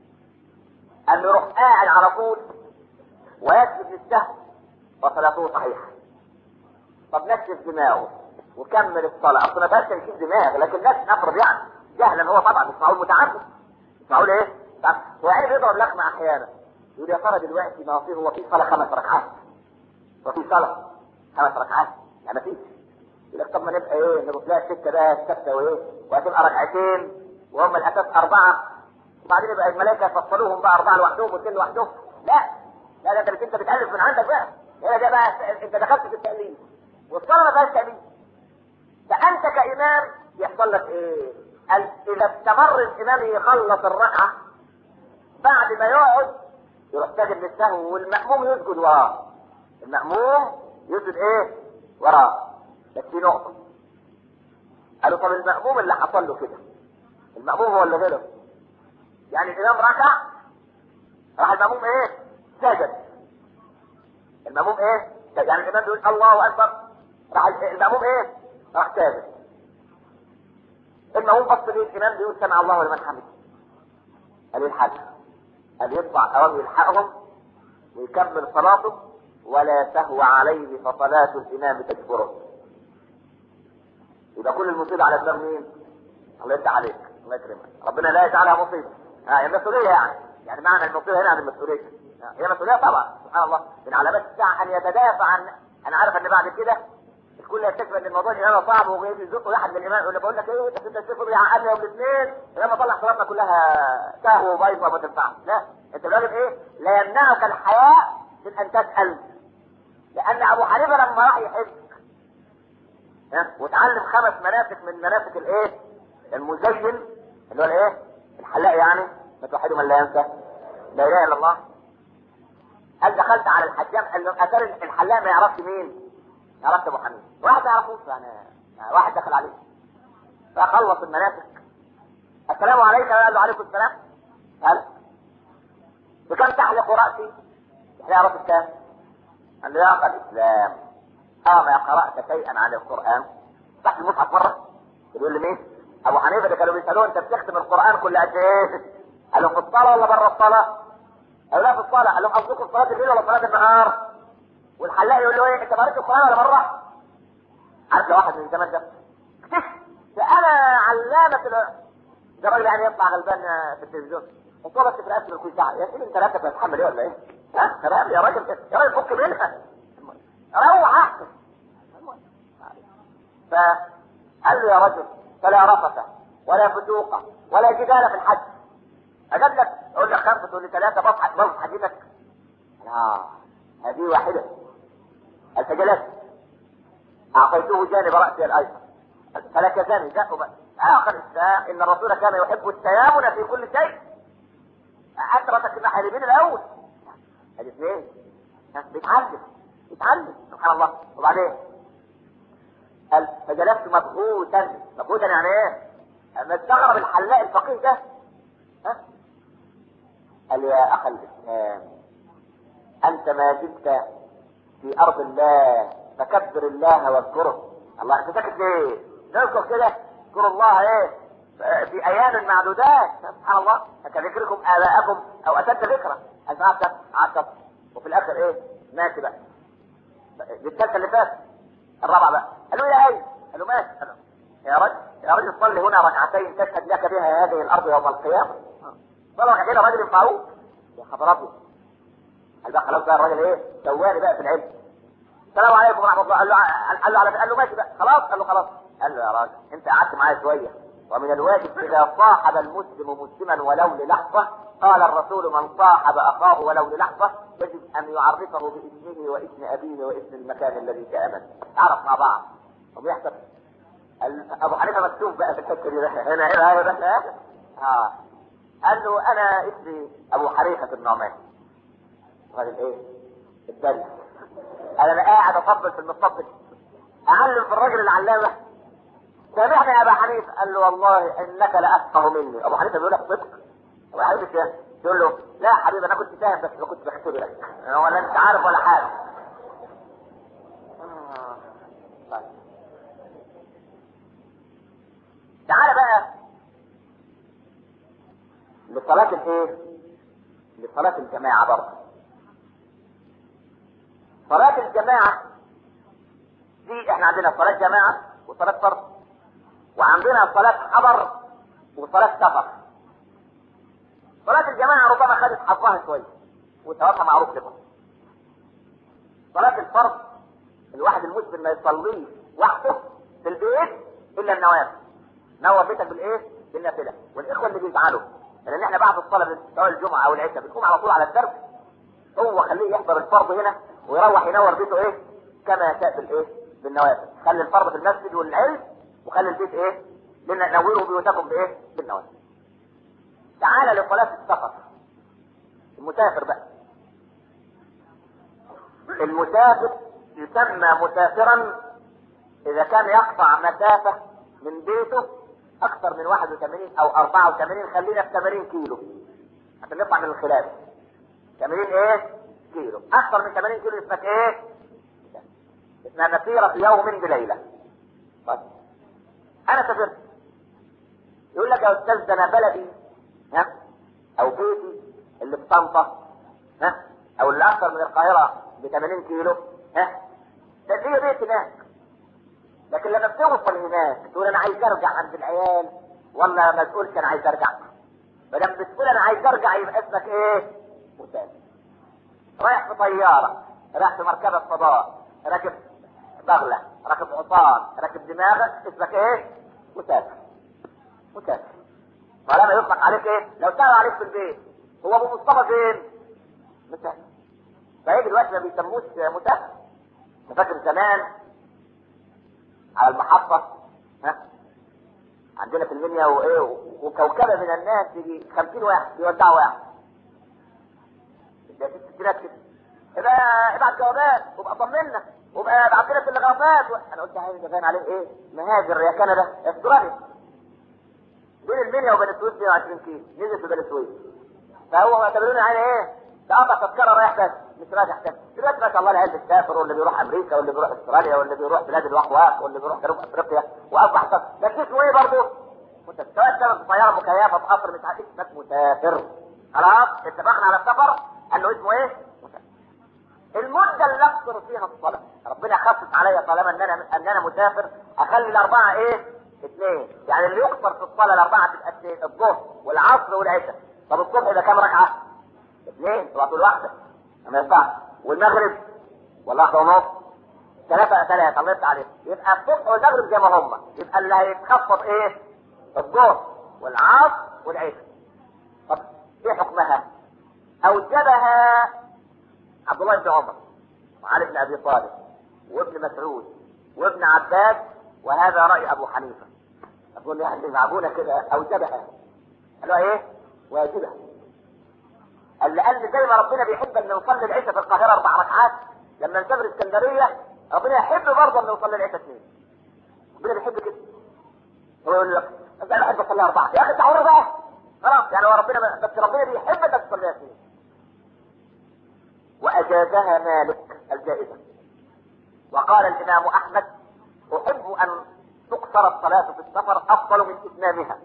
ان يروح قاعد على طول ويسجد للسهو وصلاته صحيحه طب نشف دماغه وكمل الصلاه اصل ما فيهاش تنشيف دماغ لكن الناس نفرض يعني جهلا هو طبعا مش معقول متعمد مش معقول ايه؟ طب هو يعني بيضرب لخمه احيانا يقول يا ترى دلوقتي ما في هو في صلاه خمس ركعات وفي صلاه خمس ركعات يعني مفيش يقول لك طب ما نبقى ايه نروح لها السته بقى السته وايه وهتبقى ركعتين وهم الاساس اربعه وبعدين يبقى الملائكه يفصلوهم بقى اربعه لوحدهم واثنين لوحدهم لا لا ده انت انت بتالف من عندك بقى هنا ده بقى انت دخلت في التاليف والصلاه ما فيهاش تاليف فانت كامام يحصل لك ايه؟ قال اذا استمر الامام يخلص الركعه بعد ما يقعد يروح ساجد للسهو والمأموم يسجد وراه المأموم يسجد ايه؟ وراه بس في نقطة قالوا طب المأموم اللي حصل له كده المأموم هو اللي غلط يعني الإمام ركع راح المأموم ايه؟ سجد المأموم ايه؟ يعني الامام بيقول الله اكبر راح الماموم ايه؟ راح كاذب الماموم بص ليه الامام بيقول سمع الله لمن حمده قال يلحق قال يطلع اوام يلحقهم ويكمل صلاته ولا سهو عليه فصلاة الإمام تجبره. يبقى كل المصيبة على دماغ مين؟ الله يفتح عليك، الله يكرمك. ربنا لا يجعلها مصيبة. ها هي مسؤولية يعني. يعني معنى المصيبة هنا عن المسؤولية. هي مسؤولية طبعا، سبحان الله. من علامات الساعة أن يتدافع عن أنا عارف أن بعد كده الكل يكتشف ان الموضوع الامامه صعب ويجي يزقوا واحد من الامام يقول له بقول لك ايه انت انت تشوفوا بيعقدني يوم الاثنين لما طلع صلاتنا كلها سهو وبيضه وما تنفعش لا انت لازم ايه لا يمنعك الحياء من ان تسال لان ابو حنيفه لما راح يحج ها وتعلم خمس مناسك من مناسك الايه المزين اللي هو الايه الحلاق يعني ما توحدوا من لا ينسى لا اله الا الله قال دخلت على الحجام قال له اثر الحلاق ما يعرفش مين يعرفش ابو حنيفه واحد ما يعرفوش يعني واحد دخل عليه فخلص المناسك السلام عليك قال له عليكم السلام قال بكم تحلق راسي؟ احنا راس الكام؟ قال له يا اخ الاسلام اما قرات شيئا عن القران؟ تحت المصحف مره يقول لي مين؟ ابو حنيفه اللي كانوا بيسالوه انت بتختم القران كل قد ايه؟ قال لهم في الصلاه ولا بره الصلاه؟ قالوا لا في الصلاه قال لهم قصدكم صلاه الليل ولا صلاه النهار؟ والحلاق يقول له ايه انت قريت القران ولا مره؟ عارف لو واحد من زمان ده ده انا علامه ال- ده راجل يعني يطلع غلبان في التلفزيون وطلبت في الاكل كل ساعه يا سيدي انت راتب هتتحمل ايه ولا ايه؟ ها تمام يا راجل يا راجل فك منها روح احسن فقال له يا رجل فلا رفث ولا فسوق ولا جدال في الحج اجاب لك اقول لك خمسه تقول لي ثلاثه بصحى بصحى حديثك لا هذه واحده الفجلات اعطيته جانب راسي الايسر فلكزني جاء بقى اخر الساعه ان الرسول كان يحب التيامن في كل شيء اتركك الناحيه اليمين الاول ادي اثنين ها، بيتعلم بيتعلم سبحان الله وبعدين قال فجلست مبهوتا مبهوتا يعني ايه؟ اما استغرب الحلاق الفقيه ده ها قال يا اخ الاسلام انت ما زلت في ارض الله فكبر الله واذكره الله انت ساكت ليه؟ نذكر كده اذكروا الله ايه؟ في ايام معدودات سبحان الله كذكركم اباءكم او اشد ذكرا عشت عشت وفي الاخر ايه؟ ماشي بقى دي الثالثه اللي فاتت الرابعه بقى قال له يا ايه؟ قال له ماشي قال له يا رجل يا رجل صلي هنا ركعتين تشهد لك بها هذه الارض يوم القيامه صلى ركعتين راجل ينفعوه يا خبر ابيض قال بقى خلاص بقى الراجل ايه؟ سواني بقى في العلم السلام عليكم ورحمه الله قال له قال له على قال له ماشي بقى خلاص قال له خلاص قال له يا راجل انت قعدت معايا شويه ومن الواجب اذا صاحب المسلم مسلما ولو للحظه قال الرسول من صاحب اخاه ولو للحظه يجب ان يعرفه باسمه واسم ابيه واسم المكان الذي تامن تعرف مع بعض وبيحصل ال- ابو حنيفه مكتوب بقى في الحته دي هنا هنا هنا هنا اه قال له انا اسمي ابو حريقه النعمان قال ايه؟ الدرس قال انا قاعد اطبل في المطبل اعلم في الراجل العلامه سامحني يا ابا حنيفه قال له والله انك لافقه مني ابو حنيفه بيقول لك صدق ابو حنيفه إيه؟ يقول له لا يا حبيبي انا كنت فاهم بس ما كنت بحسب لك ولا انت عارف ولا حاجه آه. طيب. تعالى بقى لصلاة الايه؟ لصلاة الجماعة برضه. صلاة الجماعة دي احنا عندنا صلاة جماعة وصلاة فرض وعندنا صلاة حضر وصلاة سفر. صلاة الجماعة ربما خدت حظها شوية وثوابها معروف لكم. صلاة الفرض الواحد المسلم ما يصليش وحده في البيت الا النوافل. نور بيتك بالايه؟ بالنافله، والاخوه اللي بيزعلوا لان احنا بعد الصلاه سواء الجمعه او العشاء بنقوم على طول على الدرس هو خليه يحضر الفرض هنا ويروح ينور بيته ايه؟ كما شاء بالايه؟ بالنوافل، خلي الفرض في المسجد والعلم وخلي البيت ايه؟ لان نوروا بيوتكم بايه؟ بالنوافل. تعال لصلاه السفر. المسافر بقى. المسافر يسمى مسافرا اذا كان يقطع مسافه من بيته اكثر من 81 او 84 خلينا في 80 كيلو عشان نطلع من الخلاف 80 ايه كيلو اكثر من 80 كيلو اسمك ايه اسمها مسيرة يوم بليلة طيب انا سافرت يقول لك يا استاذ ده انا بلدي ها او بيتي اللي في طنطا ها او اللي اكثر من القاهره ب 80 كيلو ها ده ليه بيت هناك لكن لما بتوصل هناك تقول انا عايز ارجع عند العيال ولا ما تقولش انا عايز ارجع ما دام بتقول انا عايز ارجع يبقى اسمك ايه؟ مسافر رايح في طياره رايح في مركبه فضاء راكب بغله راكب حصان راكب دماغك اسمك ايه؟ مسافر مسافر طالما يطلق عليك ايه؟ لو سأل عليك في البيت هو ابو مصطفى فين؟ مسافر فهي دلوقتي ما بيسموش مسافر أنا فاكر زمان على المحطة ها عندنا في المنيا وايه وكوكبة من الناس يجي 50 واحد يودعوا واحد ده في الستينات كده يبقى ابعت جوابات وابقى طمنا وابقى ابعت لنا تلغرافات و... انا قلت عايز ده باين عليه ايه؟ مهاجر يا كندا يا استراليا بين المنيا وبين السويس 120 كيلو نزل في بين السويس فهو معتبروني على ايه؟ ده قطع تذكره رايح بس مش راجع تاني دلوقتي ما شاء الله العيال بتسافر واللي بيروح امريكا واللي بيروح استراليا واللي بيروح بلاد الوحواك واللي بيروح جنوب افريقيا واصبح سفر لكن اسمه ايه برضه؟ مسافر سواء كان في طياره مكيفه في قطر مش عارف اسمك مسافر خلاص اتفقنا على السفر انه اسمه ايه؟ مسافر المده اللي اقصر فيها الصلاه ربنا خفف عليا طالما ان انا ان انا مسافر اخلي الاربعه ايه؟ اثنين يعني اللي يقصر في الصلاه الاربعه تبقى اثنين الظهر والعصر والعشاء طب الصبح يبقى كام ركعه؟ اثنين تبقى طول واحده ما ينفعش والمغرب والواحده ونص ثلاثة ثلاثة الله يفتح عليك يبقى الصبح والمغرب زي ما هما يبقى اللي هيتخفض ايه؟ الظهر والعصر والعشاء طب ايه حكمها؟ اوجبها عبد الله بن عمر وعلي بن ابي طالب وابن مسعود وابن عباس وهذا راي ابو حنيفه اقول يعني معقوله كده اوجبها قالوا ايه؟ واجبها اللي قال لي زي ما ربنا بيحب ان نصلي العشاء في القاهره اربع ركعات لما نسافر اسكندريه ربنا يحب برضه ان نصلي العشاء اثنين ربنا بيحب كده هو يقول لك بس انا احب اصلي اربعه يا اخي تعالوا بقى خلاص يعني هو ربنا بس ربنا بيحب انك تصليها اثنين واجازها مالك الجائزه وقال الامام احمد احب ان تقصر الصلاه في السفر افضل من اتمامها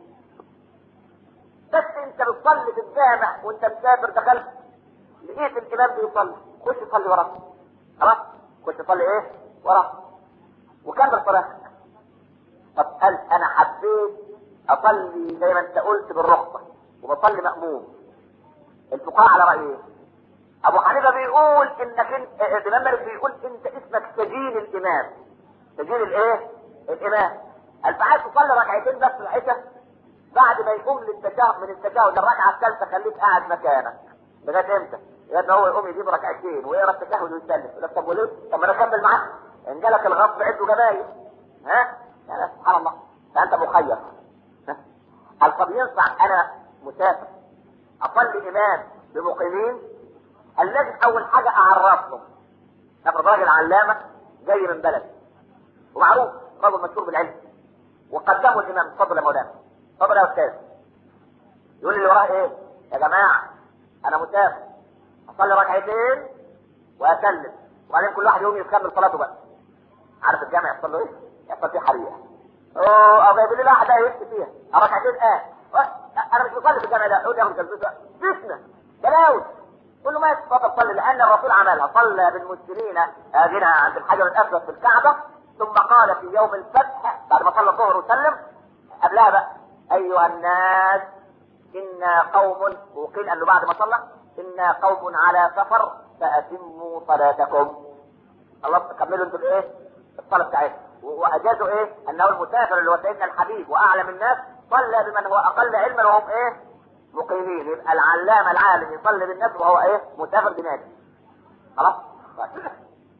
بس انت بتصلي في الجامع وانت مسافر دخلت لقيت الامام بيصلي خش صلي وراه خلاص خش صلي ايه وراه وكمل صلاتك طب قال انا حبيت اصلي زي ما انت قلت بالرخصه وبصلي ماموم الفقهاء على رايه ابو حنيفه بيقول انك انت الامام مالك بيقول انت اسمك سجين الامام سجين الايه الامام قال فعايز تصلي ركعتين بس العشاء بعد ما يقوم للتشهد من التشهد الركعه الثالثه خليك قاعد مكانك لغايه امتى؟ لغايه هو يقوم يجيب ركعتين ويقرا التشهد ويسلم يقول لك طب وليه؟ طب ما انا اكمل معاك ان جالك الغصب عنده جبايل ها؟ يعني سبحان الله فانت مخير ها؟ هل طب ينفع انا مسافر اصلي امام بمقيمين الذي اول حاجه اعرفهم افرض راجل علامه جاي من بلد ومعروف رجل مشهور بالعلم وقدموا الامام اتفضل يا مولانا اتفضل يا استاذ يقول لي اللي وراه ايه يا جماعه انا مسافر اصلي ركعتين واسلم وبعدين كل واحد يقوم يكمل صلاته بقى عارف الجامع يحصل له ايه؟ يحصل فيه حريقه اوه او جايب لي واحد ده يفتي فيها ركعتين اه انا مش بصلي في الجامع ده يقول لي ياخد جلسته فتنه بلاوي قول له ما يستطيع صلي لان الرسول عملها صلى بالمسلمين هنا عند الحجر الاسود في الكعبه ثم قال في يوم الفتح بعد ما صلى الظهر وسلم قبلها بقى ايها الناس انا قوم وقيل انه بعد ما صلى انا قوم على سفر فاتموا صلاتكم الله كملوا انتوا الايه الصلاه بتاعتكم واجازوا ايه انه المسافر اللي هو سيدنا الحبيب واعلم الناس صلى بمن هو اقل علما وهم ايه مقيمين يبقى العلامه العالم يصلي بالناس وهو ايه مسافر بنادي خلاص طيب.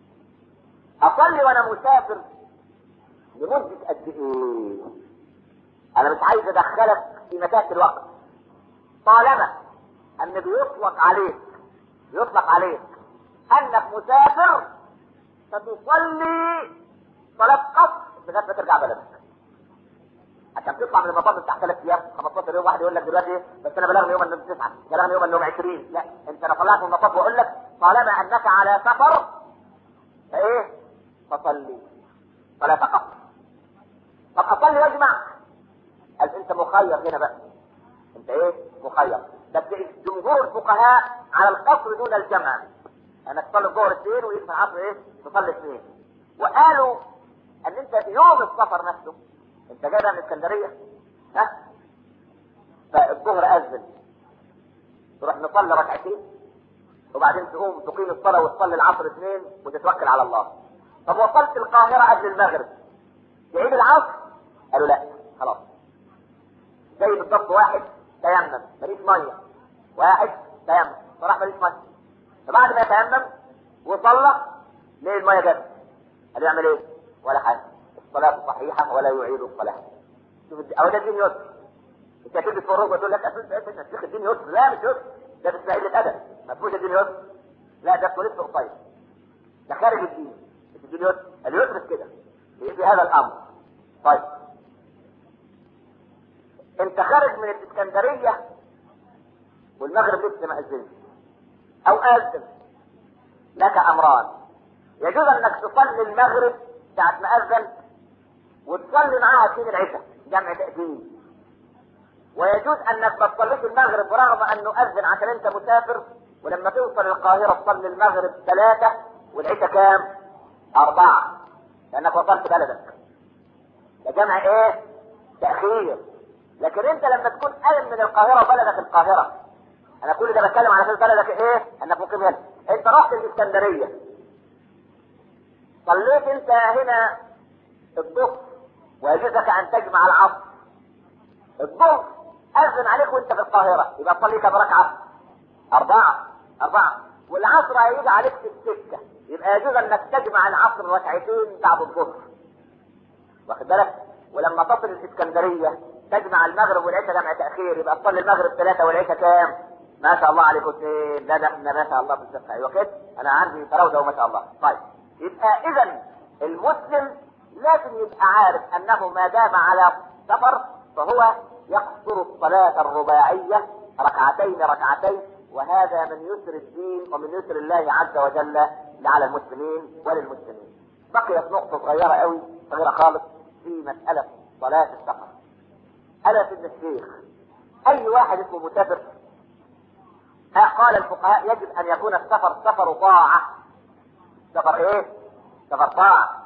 اصلي وانا مسافر لمده قد ايه انا مش عايز ادخلك في مسافه الوقت طالما ان بيطلق عليك يطلق عليك انك مسافر فتصلي صلاة قصر لغاية ما ترجع بلدك عشان تطلع من المطار بتاع ثلاث ايام 15 يوم واحد يقول لك دلوقتي بس انا بلغني يوم انهم تسعه بلغني يوم انهم 20 لا انت انا طلعت من المطار واقول لك طالما انك على سفر فايه فصلي فلا تقف طب اصلي واجمع قال انت مخير هنا بقى انت ايه مخير بس جمهور الفقهاء على القصر دون الجمع انك تصلي الظهر اثنين ويجمع العصر ايه تصلي اثنين وقالوا ان انت يوم السفر نفسه انت جاي من اسكندريه ها فالظهر اذن تروح نصلي ركعتين وبعدين تقوم تقيم الصلاه وتصلي العصر اثنين وتتوكل على الله طب وصلت القاهره قبل المغرب تعيد العصر قالوا لا خلاص زي بالضبط واحد تيمم ماليش ميه واحد تيمم فراح ماليش ميه فبعد ما يتيمم وصلى ليه الميه جت قال يعمل ايه؟ ولا حاجه الصلاه صحيحه ولا يعيد الصلاه شوف الد- او ده الدين يسر انت تلبس في الركبه تقول لك أساس أساس الشيخ الدين يسر لا مش يسر ده بس قله ادب ما فيهوش الدين يسر لا ده اسمه لسه قصير ده خارج الدين مش الدين يسر اليسر في كده في في هذا الامر طيب انت خارج من الاسكندريه والمغرب لسه ما اذنش او اذن لك امران يجوز انك تصلي المغرب ساعه ما اذن وتصلي معاها سين العشاء جمع تأذين ويجوز انك ما تصليش المغرب رغم انه اذن عشان انت مسافر ولما توصل القاهره تصلي المغرب ثلاثه والعشاء كام؟ اربعه لانك وصلت بلدك ده جمع ايه؟ تأخير لكن انت لما تكون قايم من القاهرة وبلدك القاهرة انا كل ده بتكلم على اساس بلدك ايه؟ انك مقيم هنا انت رحت الاسكندرية صليت انت هنا الظهر ويجوز لك ان تجمع العصر الظهر اذن عليك وانت في القاهرة يبقى تصلي كم ركعة؟ أربعة أربعة والعصر هيجي عليك في السكة يبقى يجوز انك تجمع العصر ركعتين بعد الظهر واخد بالك ولما تصل الاسكندريه تجمع المغرب والعشاء جمع تاخير يبقى تصلي المغرب ثلاثه والعشاء كام؟ ما شاء الله عليكم اثنين لا ده احنا ما شاء الله في الفقه ايوه كده انا عندي تراوده وما شاء الله طيب يبقى اذا المسلم لازم يبقى عارف انه ما دام على سفر فهو يقصر الصلاه الرباعيه ركعتين ركعتين وهذا من يسر الدين ومن يسر الله عز وجل على المسلمين وللمسلمين بقيت نقطه صغيره قوي صغيره خالص في مسألة صلاة السفر ألا سيدنا الشيخ أي واحد اسمه مسافر ها قال الفقهاء يجب أن يكون السفر سفر طاعة سفر إيه؟ سفر طاعة